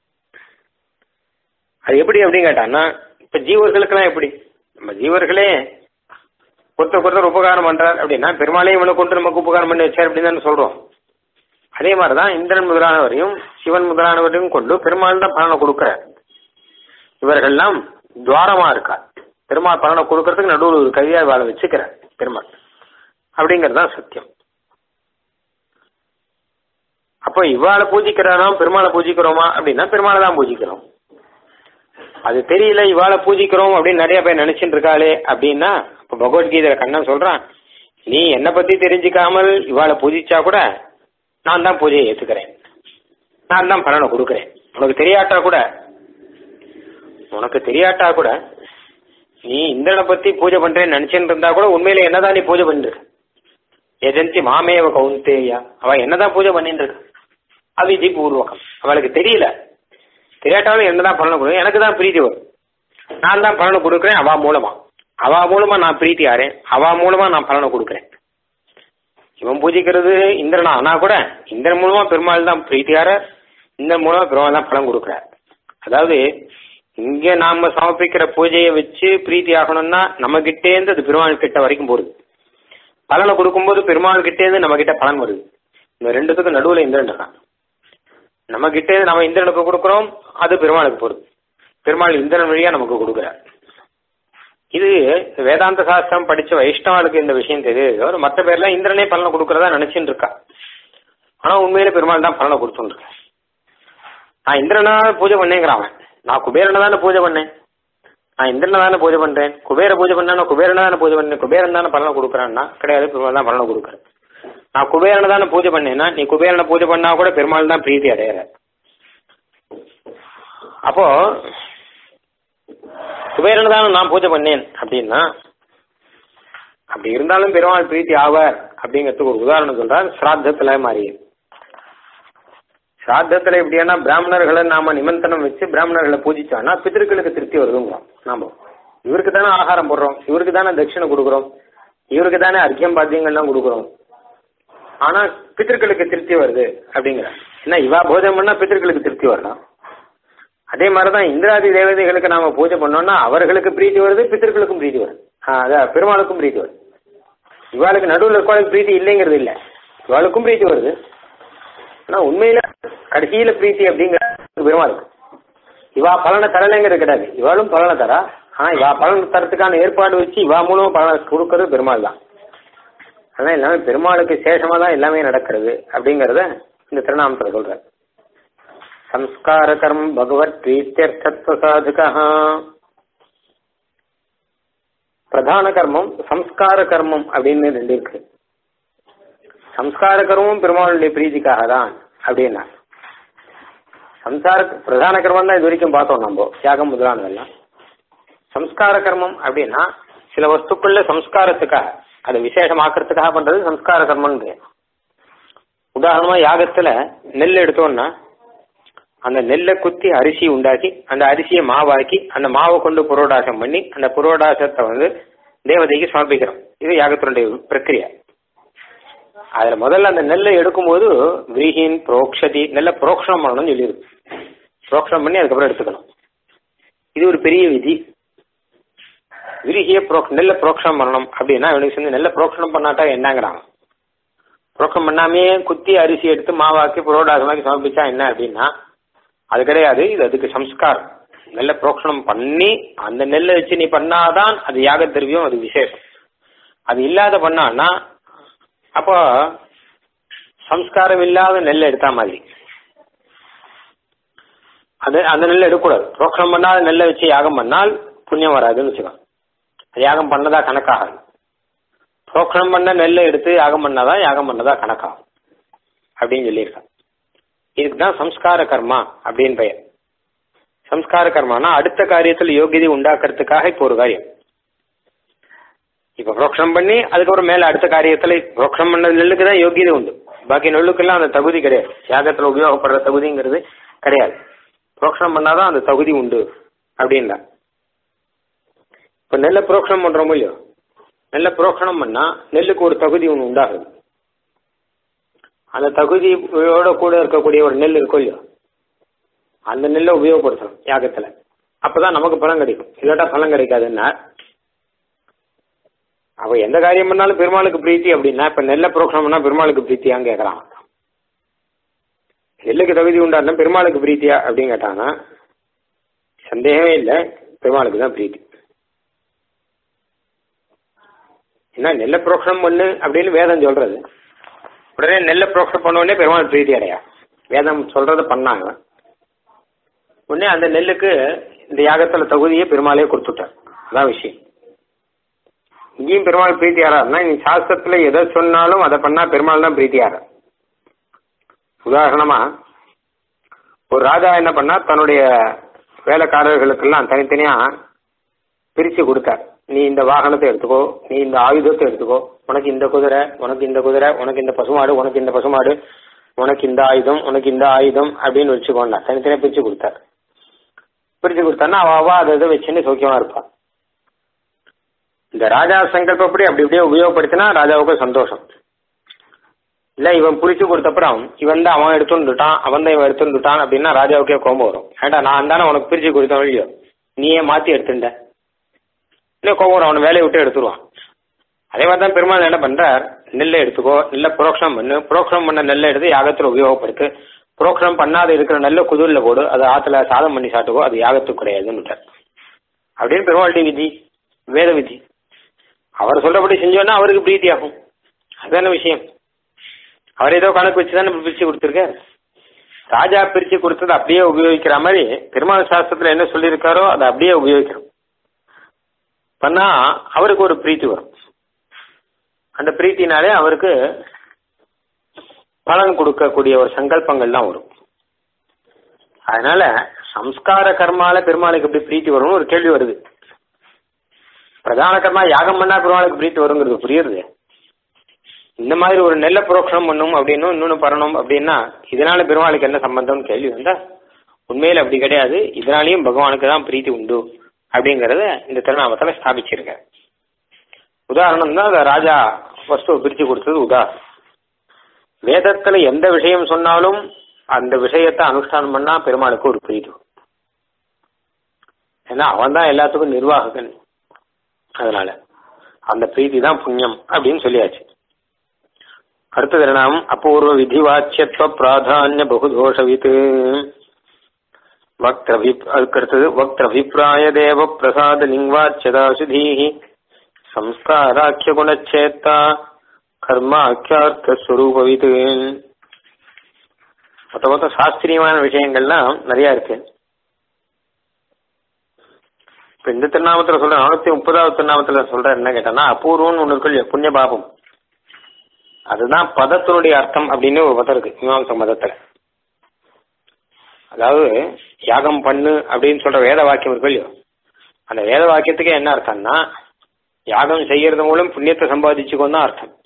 அது எப்படி அப்படின்னு கேட்டான்னா இப்ப ஜீவர்களுக்கெல்லாம் எப்படி நம்ம ஜீவர்களே ஒருத்தருக்கு ஒருத்தர் உபகாரம் பண்றார் அப்படின்னா பெருமாளே இவனை கொண்டு நமக்கு உபகாரம் பண்ணி வச்சார் அப்படின்னு தானே சொல்றோம் அதே மாதிரிதான் இந்திரன் முதலானவரையும் சிவன் முதலானவரையும் கொண்டு பெருமாள் தான் பலனை கொடுக்கிறார் இவர்கள்லாம் துவாரமா இருக்கா பெருமாள் பலனை கொடுக்கறதுக்கு நடுவில் ஒரு கையா வாழ வச்சுக்கிறார் பெருமாள் அப்படிங்கிறது தான் சத்தியம் அப்போ இவாளை பூஜிக்கிறாராம் பெருமாளை பூஜிக்கிறோமா அப்படின்னா பெருமாளை தான் பூஜிக்கிறோம் அது தெரியல இவாளை பூஜிக்கிறோம் அப்படின்னு நிறைய பேர் நினைச்சிட்டு இருக்காளே அப்படின்னா இப்ப பகவத்கீதையில கண்ணன் சொல்றான் நீ என்னை பத்தி தெரிஞ்சுக்காமல் இவாளை பூஜிச்சா கூட நான் தான் பூஜையை ஏத்துக்கிறேன் நான் தான் பலனை கொடுக்கிறேன் உனக்கு தெரியாட்டா கூட உனக்கு தெரியாட்டா கூட நீ இந்திரனை பத்தி பூஜை பண்றேன்னு நினைச்சுட்டு இருந்தா கூட உண்மையில என்னதான் நீ பூஜை பண்ணிட்டு இருக்க? எஜந்தி மாமேவ கவுந்தேயா அவ என்னதான் பூஜை பண்ணிட்டு இருக்க அவிதி பூர்வகம் அவளுக்கு தெரியல தெரியாட்டாலும் என்னதான் பலனை கொடுக்கும் எனக்கு தான் பிரீத்தி வரும் நான் தான் பலனை கொடுக்குறேன் அவா மூலமா அவா மூலமா நான் பிரீத்தி ஆறேன் அவா மூலமா நான் பலனை கொடுக்குறேன் இவன் பூஜிக்கிறது இந்திரனா ஆனா கூட இந்திரன் மூலமா பெருமாள் தான் பிரீத்தியார இந்திரன் மூலமா பெருமாள் தான் பலன் கொடுக்குறார் அதாவது இங்க நாம சமர்ப்பிக்கிற பூஜையை வச்சு பிரீத்தி ஆகணும்னா நம்ம கிட்டே இருந்து அது பெருமாள் கிட்ட வரைக்கும் போகுது பலனை கொடுக்கும்போது பெருமாள் கிட்டே இருந்து நம்ம கிட்ட பலன் வருது இந்த ரெண்டுத்துக்கும் நடுவுல இந்திரன் இருக்கான் நம்ம கிட்டே இருந்து நம்ம இந்திரனுக்கு கொடுக்குறோம் அது பெருமாளுக்கு போகுது பெருமாள் இந்திரன் வழியா நமக்கு கொடுக்குறார் இது வேதாந்த சாஸ்திரம் படிச்ச வைஷ்ணவாளுக்கு இந்த விஷயம் தெரியுது தவிர மற்ற பேர்லாம் இந்திரனே பலனை கொடுக்கறதா நினைச்சுட்டு இருக்கா ஆனா உண்மையில பெருமாள் தான் பலனை கொடுத்துட்டு இருக்கேன் நான் இந்திரனா பூஜை பண்ணேங்கிறான் அவன் நான் குபேரனை தானே பூஜை பண்ணேன் நான் இந்திரனை தானே பூஜை பண்றேன் குபேர பூஜை பண்ணா நான் குபேரனை தானே பூஜை பண்ணேன் குபேரன் தானே பலனை கொடுக்குறான்னா கிடையாது பெருமாள் தான் பலனை கொடுக்குறேன் நான் குபேரனை தானே பூஜை பண்ணேன்னா நீ குபேரனை பூஜை பண்ணா கூட பெருமாள் தான் பிரீத்தி அடையிற அப்போ குபேரனை தானே நான் பூஜை பண்ணேன் அப்படின்னா அப்படி இருந்தாலும் பெருமாள் பிரீத்தி ஆவார் அப்படிங்கிறதுக்கு ஒரு உதாரணம் சொல்றார் சிராத்தத்துல மாறி சிராத்தத்துல எப்படின்னா பிராமணர்களை நாம நிமந்தனம் வச்சு பிராமணர்களை பூஜிச்சோம்னா பித்திருக்களுக்கு திருப்தி வருதுங்கிறோம் நாம இவருக்கு தானே ஆகாரம் போடுறோம் இவருக்கு தானே தட்சிணை கொடுக்குறோம் இவருக்கு தானே அர்க்கியம் பாத்தியங்கள்லாம் கொடுக்குறோம் ஆனா பித்திருக்களுக்கு திருப்தி வருது அப்படிங்கிற ஏன்னா இவா போஜனம் பண்ணா பித்திருக்களுக்கு திருப்தி வரலாம் அதே மாதிரிதான் இந்திராதி தேவதைகளுக்கு நாம பூஜை பண்ணோம்னா அவர்களுக்கு பிரீத்தி வருது பித்திருக்களுக்கும் பிரீத்தி வருது ஆஹ் அதான் பெருமாளுக்கும் பிரீத்தி வருது இவாளுக்கு நடுவில் இருக்கவளுக்கு பிரீத்தி இல்லைங்கிறது இல்ல இவாளுக்கும் பிரீத்தி வருது ஆனா உண்மையில கடைசியில பிரீத்தி அப்படிங்கிறது பெருமாளுக்கு இவா பலனை தரலைங்கிறது கிடையாது இவாளும் பலனை தரா ஆனா இவா பலன் தரத்துக்கான ஏற்பாடு வச்சு இவா மூலமா பலனை கொடுக்கறது பெருமாள் தான் அதான் எல்லாமே பெருமாளுக்கு சேஷமா தான் எல்லாமே நடக்கிறது அப்படிங்கறத இந்த திருநாமத்துல சொல்ற சம்ஸ்கார கர்மம் பகவத் பிரீத்தியர்த்தத்துவ சாதுகா பிரதான கர்மம் சம்ஸ்கார கர்மம் அப்படின்னு ரெண்டு இருக்கு சம்ஸ்கார கர்மம் பெருமாளுடைய பிரீதிக்காக தான் அப்படின்னா சம்சார பிரதான கர்மம் தான் இது வரைக்கும் பார்த்தோம் நம்ம தியாகம் முதலானதெல்லாம் சம்ஸ்கார கர்மம் அப்படின்னா சில வஸ்துக்குள்ள சம்ஸ்காரத்துக்காக அதை விசேஷமாக்குறதுக்காக பண்றது சம்ஸ்கார கர்மம் உதாரணமா யாகத்துல நெல் எடுத்தோம்னா அந்த நெல்லை குத்தி அரிசி உண்டாக்கி அந்த அரிசியை மாவாக்கி அந்த மாவை கொண்டு புரோடாசம் பண்ணி அந்த புரோடாசத்தை வந்து தேவதைக்கு சமர்ப்பிக்கிறோம் இது யாகத்தினுடைய பிரக்கிரியா அதுல முதல்ல அந்த நெல்லை எடுக்கும்போது விரீஹின் புரோக்ஷதி நெல்லை புரோக்ஷணம் பண்ணணும்னு சொல்லியிருக்கு புரோக்ஷணம் பண்ணி அதுக்கப்புறம் எடுத்துக்கணும் இது ஒரு பெரிய விதி விரிகிய புரோக் நெல்லை புரோக்ஷணம் பண்ணணும் அப்படின்னா இவனுக்கு சேர்ந்து நெல்லை புரோக்ஷணம் பண்ணாட்டா என்னங்கிறாங்க புரோக்ஷணம் பண்ணாமே குத்தி அரிசி எடுத்து மாவாக்கி புரோடாசமாக்கி சமர்ப்பிச்சா என்ன அப்படின்னா அது கிடையாது இது அதுக்கு சம்ஸ்காரம் நெல்லை புரோக்ஷணம் பண்ணி அந்த நெல்லை வச்சு நீ பண்ணாதான் அது யாக திரவியம் அது விசேஷம் அது இல்லாத பண்ணான்னா அப்போ சம்ஸ்காரம் இல்லாத நெல் எடுத்தா மாதிரி அது அந்த நெல் எடுக்கக்கூடாது புரோக்ஷம் பண்ணாத நெல்லை வச்சு யாகம் பண்ணால் புண்ணியம் வராதுன்னு வச்சுக்கோங்க அது யாகம் பண்ணதா கணக்காகாது புரோக்ஷம் பண்ண நெல்லை எடுத்து யாகம் பண்ணாதான் யாகம் பண்ணதா கணக்காகும் அப்படின்னு சொல்லியிருக்காங்க இதுக்கு தான் சம்ஸ்கார கர்மா அப்படின்னு பெயர் சம்ஸ்கார கர்மானா அடுத்த காரியத்தில் யோகியதை உண்டாக்குறதுக்காக இப்போ ஒரு காரியம் இப்ப புரோக்ஷம் பண்ணி அதுக்கப்புறம் மேல அடுத்த காரியத்துல புரோக்ஷம் பண்ண நெல்லுக்கு தான் யோகியதை உண்டு பாக்கி நெல்லுக்கெல்லாம் அந்த தகுதி கிடையாது யாகத்துல உபயோகப்படுற தகுதிங்கிறது கிடையாது புரோக்ஷம் பண்ணாதான் அந்த தகுதி உண்டு அப்படின்னா இப்ப நெல்லை புரோக்ஷம் பண்றோமோ இல்லையோ நெல்லை புரோக்ஷணம் பண்ணா நெல்லுக்கு ஒரு தகுதி ஒன்று உண்டாகுது அந்த தகுதியோட கூட இருக்கக்கூடிய ஒரு நெல் இருக்கும் இல்லையோ அந்த நெல்லை உபயோகப்படுத்தணும் யாகத்துல அப்பதான் நமக்கு பலன் கிடைக்கும் இல்லாட்டா பலன் கிடைக்காதுன்னா அவ எந்த காரியம் பண்ணாலும் பெருமாளுக்கு பிரீத்தி அப்படின்னா இப்ப நெல்லை புரோக்ஷனம் பண்ணா பெருமாளுக்கு பிரீத்தியான்னு கேட்கறான் நெல்லுக்கு தகுதி உண்டாருன்னா பெருமாளுக்கு பிரீத்தியா அப்படின்னு கேட்டாங்கன்னா சந்தேகமே இல்லை பெருமாளுக்கு தான் பிரீத்தி என்ன நெல்லை புரோக்ஷனம் பண்ணு அப்படின்னு வேதம் சொல்றது உடனே நெல்லை புரோக்ஷனம் பண்ண உடனே பெருமாள் பிரீத்தி அடையா வேதம் சொல்றத பண்ணாங்க உடனே அந்த நெல்லுக்கு இந்த யாகத்துல தகுதியை பெருமாளே கொடுத்துட்டார் அதான் விஷயம் இங்கேயும் பெருமாள் பிரீத்தி ஆறாருன்னா நீ சாஸ்திரத்துல எதை சொன்னாலும் அதை பண்ணா பெருமாள் தான் பிரீத்தி ஆறார் உதாரணமா ஒரு ராஜா என்ன பண்ணா தன்னுடைய வேலைக்காரர்களுக்கெல்லாம் தனித்தனியா பிரிச்சு கொடுத்தார் நீ இந்த வாகனத்தை எடுத்துக்கோ நீ இந்த ஆயுதத்தை எடுத்துக்கோ உனக்கு இந்த குதிரை உனக்கு இந்த குதிரை உனக்கு இந்த பசுமாடு உனக்கு இந்த பசுமாடு உனக்கு இந்த ஆயுதம் உனக்கு இந்த ஆயுதம் அப்படின்னு வச்சுக்கோண்டா தனித்தனியா பிரிச்சு கொடுத்தார் பிரிச்சு கொடுத்தான்னா அவ அவ அதை இதை வச்சுன்னு சௌக்கியமா இருப்பான் இந்த ராஜா சங்கல்பப்படி அப்படி இப்படியே உபயோகப்படுத்தினா ராஜாவுக்கு சந்தோஷம் இல்ல இவன் புரிச்சு கொடுத்தப்புறம் இவன் தான் அவன் எடுத்துட்டான் அவன் தான் இவன் எடுத்துட்டான் அப்படின்னா ராஜாவுக்கே கோபம் வரும் ஏண்டா நான் தானே உனக்கு பிரிச்சு கொடுத்தேன் இல்லையோ நீயே மாத்தி எடுத்துட்ட இல்ல கோபம் வரும் அவனை வேலையை விட்டு எடுத்துருவான் அதே மாதிரி தான் பெருமாள் என்ன பண்றார் நெல்லை எடுத்துக்கோ நெல்லை புரோக்ஷம் பண்ணு புரோக்ஷம் பண்ண நெல்லை எடுத்து யாகத்துல உபயோகப்படுத்து புரோக்ஷம் பண்ணாத இருக்கிற நெல்லை குதிரில் போடு அது ஆத்துல சாதம் பண்ணி சாட்டுக்கோ அது யாகத்துக்கு கிடையாதுன்னு அப்படின்னு பெருமாள்டி விதி வேத விதி அவர் சொல்றபடி செஞ்சோன்னா அவருக்கு பிரீத்தி ஆகும் அதுதான விஷயம் அவர் ஏதோ கணக்கு வச்சு தானே பிரிச்சு கொடுத்துருக்காரு ராஜா பிரிச்சு கொடுத்தது அப்படியே உபயோகிக்கிற மாதிரி பெருமாள் சாஸ்திரத்துல என்ன சொல்லியிருக்காரோ அதை அப்படியே உபயோகிக்கிறோம் பண்ணா அவருக்கு ஒரு பிரீத்தி வரும் அந்த பிரீத்தினாலே அவருக்கு பலன் கொடுக்கக்கூடிய ஒரு சங்கல்பங்கள்லாம் வரும் அதனால சம்ஸ்கார கர்மால பெருமாளுக்கு எப்படி பிரீத்தி வரும்னு ஒரு கேள்வி வருது பிரதான கர்மா யாகம் பண்ணா பெருமாளுக்கு பிரீத்தி வருங்கிறது புரியுறது இந்த மாதிரி ஒரு நெல்ல புரோக்ஷனம் பண்ணும் அப்படின்னும் இன்னொன்னு பண்ணணும் அப்படின்னா இதனால பெருமாளுக்கு என்ன சம்பந்தம்னு கேள்வி வந்தா உண்மையில அப்படி கிடையாது இதனாலையும் பகவானுக்கு தான் பிரீத்தி உண்டு அப்படிங்கறத இந்த திருநாமத்துல ஸ்தாபிச்சிருக்க உதாரணம் தான் ராஜா வஸ்துவை பிரிச்சு கொடுத்தது உதாரணம் வேதத்துல எந்த விஷயம் சொன்னாலும் அந்த விஷயத்தை அனுஷ்டானம் பண்ணா பெருமாளுக்கு ஒரு பிரீதி ஏன்னா அவன் தான் எல்லாத்துக்கும் நிர்வாககன் அதனால அந்த பிரீத்தி தான் புண்ணியம் அப்படின்னு சொல்லியாச்சு அடுத்தது என்ன அபூர்வ விதிவாச்சியத்துவ பிராதானிய பகுதோஷவித் வக்திரபி அதுக்கு அடுத்தது வக்திரபிப்பிராய தேவ பிரசாத லிங்வாச்சியதாசுதீஹி சம்ஸ்காராக்கிய குணச்சேத்தா கர்மாக்கியார்த்த ஸ்வரூபவித் மொத்த மொத்தம் சாஸ்திரியமான விஷயங்கள்லாம் நிறைய இருக்கு இப்ப இந்த திருநாமத்துல சொல்ற நானூத்தி முப்பதாவது திருநாமத்துல சொல்ற என்ன கேட்டா அபூர்வம்னு ஒண்ணு இருக்கு புண்ணிய பாபம் அதுதான் பதத்தினுடைய அர்த்தம் அப்படின்னு ஒரு மதம் இருக்கு மீமாம்ச மதத்துல அதாவது யாகம் பண்ணு அப்படின்னு சொல்ற வேத வாக்கியம் இருக்கு இல்லையோ அந்த வேத வாக்கியத்துக்கு என்ன அர்த்தம்னா யாகம் செய்யறது மூலம் புண்ணியத்தை சம்பாதிச்சுக்கோன்னு தான் அர்த்தம்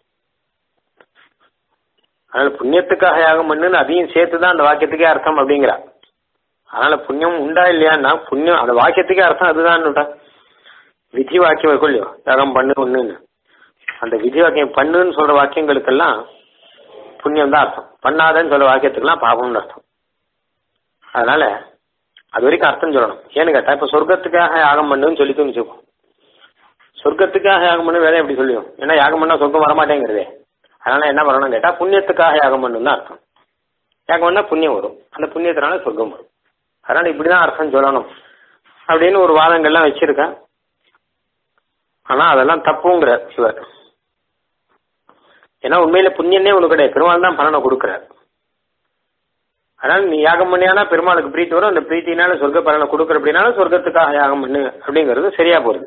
அதனால புண்ணியத்துக்காக யாகம் பண்ணுன்னு அதையும் சேர்த்து தான் அந்த வாக்கியத்துக்கே அர்த்தம் அப்படிங்கிறா அதனால புண்ணியம் உண்டா இல்லையான்னா புண்ணியம் அந்த வாக்கியத்துக்கே அர்த்தம் அதுதான் விதி வாக்கியம் இருக்கும் இல்லையோ யாகம் பண்ணு ஒண்ணுன்னு அந்த விதி வாக்கியம் பண்ணுன்னு சொல்ற வாக்கியங்களுக்கெல்லாம் புண்ணியம் தான் அர்த்தம் பண்ணாதன்னு சொல்ற வாக்கியத்துக்கெல்லாம் பாபம்னு அர்த்தம் அதனால அது வரைக்கும் அர்த்தம் சொல்லணும் ஏன்னு கேட்டா இப்ப சொர்க்கத்துக்காக யாகம் பண்ணுன்னு சொல்லிட்டு வச்சுக்கோ சொர்க்கத்துக்காக யாகம் பண்ணு வேலை எப்படி சொல்லியும் ஏன்னா யாகம் பண்ணா சொர்க்கம் வரமாட்டேங்கிறதே அதனால என்ன பண்ணணும் கேட்டா புண்ணியத்துக்காக யாகம் பண்ணணும் தான் அர்த்தம் யாகம் பண்ணா புண்ணியம் வரும் அந்த புண்ணியத்தினால சொர்க்கம் வரும் அதனால இப்படிதான் அர்த்தம் சொல்லணும் அப்படின்னு ஒரு வாதங்கள்லாம் வச்சிருக்கேன் ஆனா அதெல்லாம் தப்புங்கிற இவர் ஏன்னா உண்மையில புண்ணியனே உனக்கு கிடையாது பெருமாள் தான் பலனை கொடுக்குறாரு அதனால நீ யாகம் பண்ணியானா பெருமாளுக்கு பிரீத்தி வரும் அந்த பிரீத்தினால சொர்க்க பலனை கொடுக்குற அப்படின்னாலும் சொர்க்கத்துக்காக யாகம் பண்ணு அப்படிங்கிறது சரியா போகுது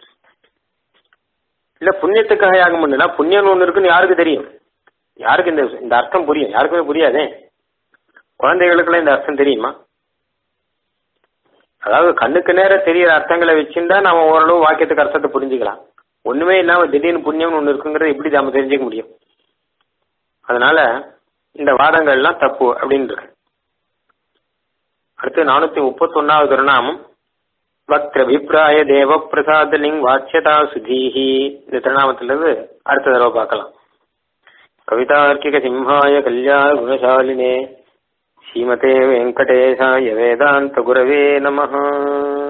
இல்ல புண்ணியத்துக்காக யாகம் பண்ணுனா புண்ணியம் ஒண்ணு இருக்குன்னு யாருக்கு தெரியும் யாருக்கு இந்த இந்த அர்த்தம் புரியும் யாருக்குமே புரியாதே குழந்தைகளுக்கெல்லாம் இந்த அர்த்தம் தெரியுமா அதாவது கண்ணுக்கு நேர தெரியற அர்த்தங்களை வச்சிருந்தா நாம ஓரளவு வாக்கியத்துக்கு அர்த்தத்தை புரிஞ்சுக்கலாம் ஒண்ணுமே இல்லாம திடீர்னு புண்ணியம்னு ஒண்ணு இருக்குங்கிறத எப்படி நாம தெரிஞ்சுக்க முடியும் அதனால இந்த வாதங்கள் எல்லாம் தப்பு அப்படின்னு இருக்கு அடுத்து நானூத்தி முப்பத்தி ஒன்னாவது திருநாமம் வக்திரபிப்பிராய தேவ பிரசாத லிங் வாட்சியதா சுதீஹி இந்த திருநாமத்திலிருந்து அடுத்த தடவை பார்க்கலாம் கவிதார்க்கிக சிம்ஹாய கல்யாண குணசாலினே ஸ்ரீமதே வெங்கடேசாய வேதாந்த குரவே நமஹ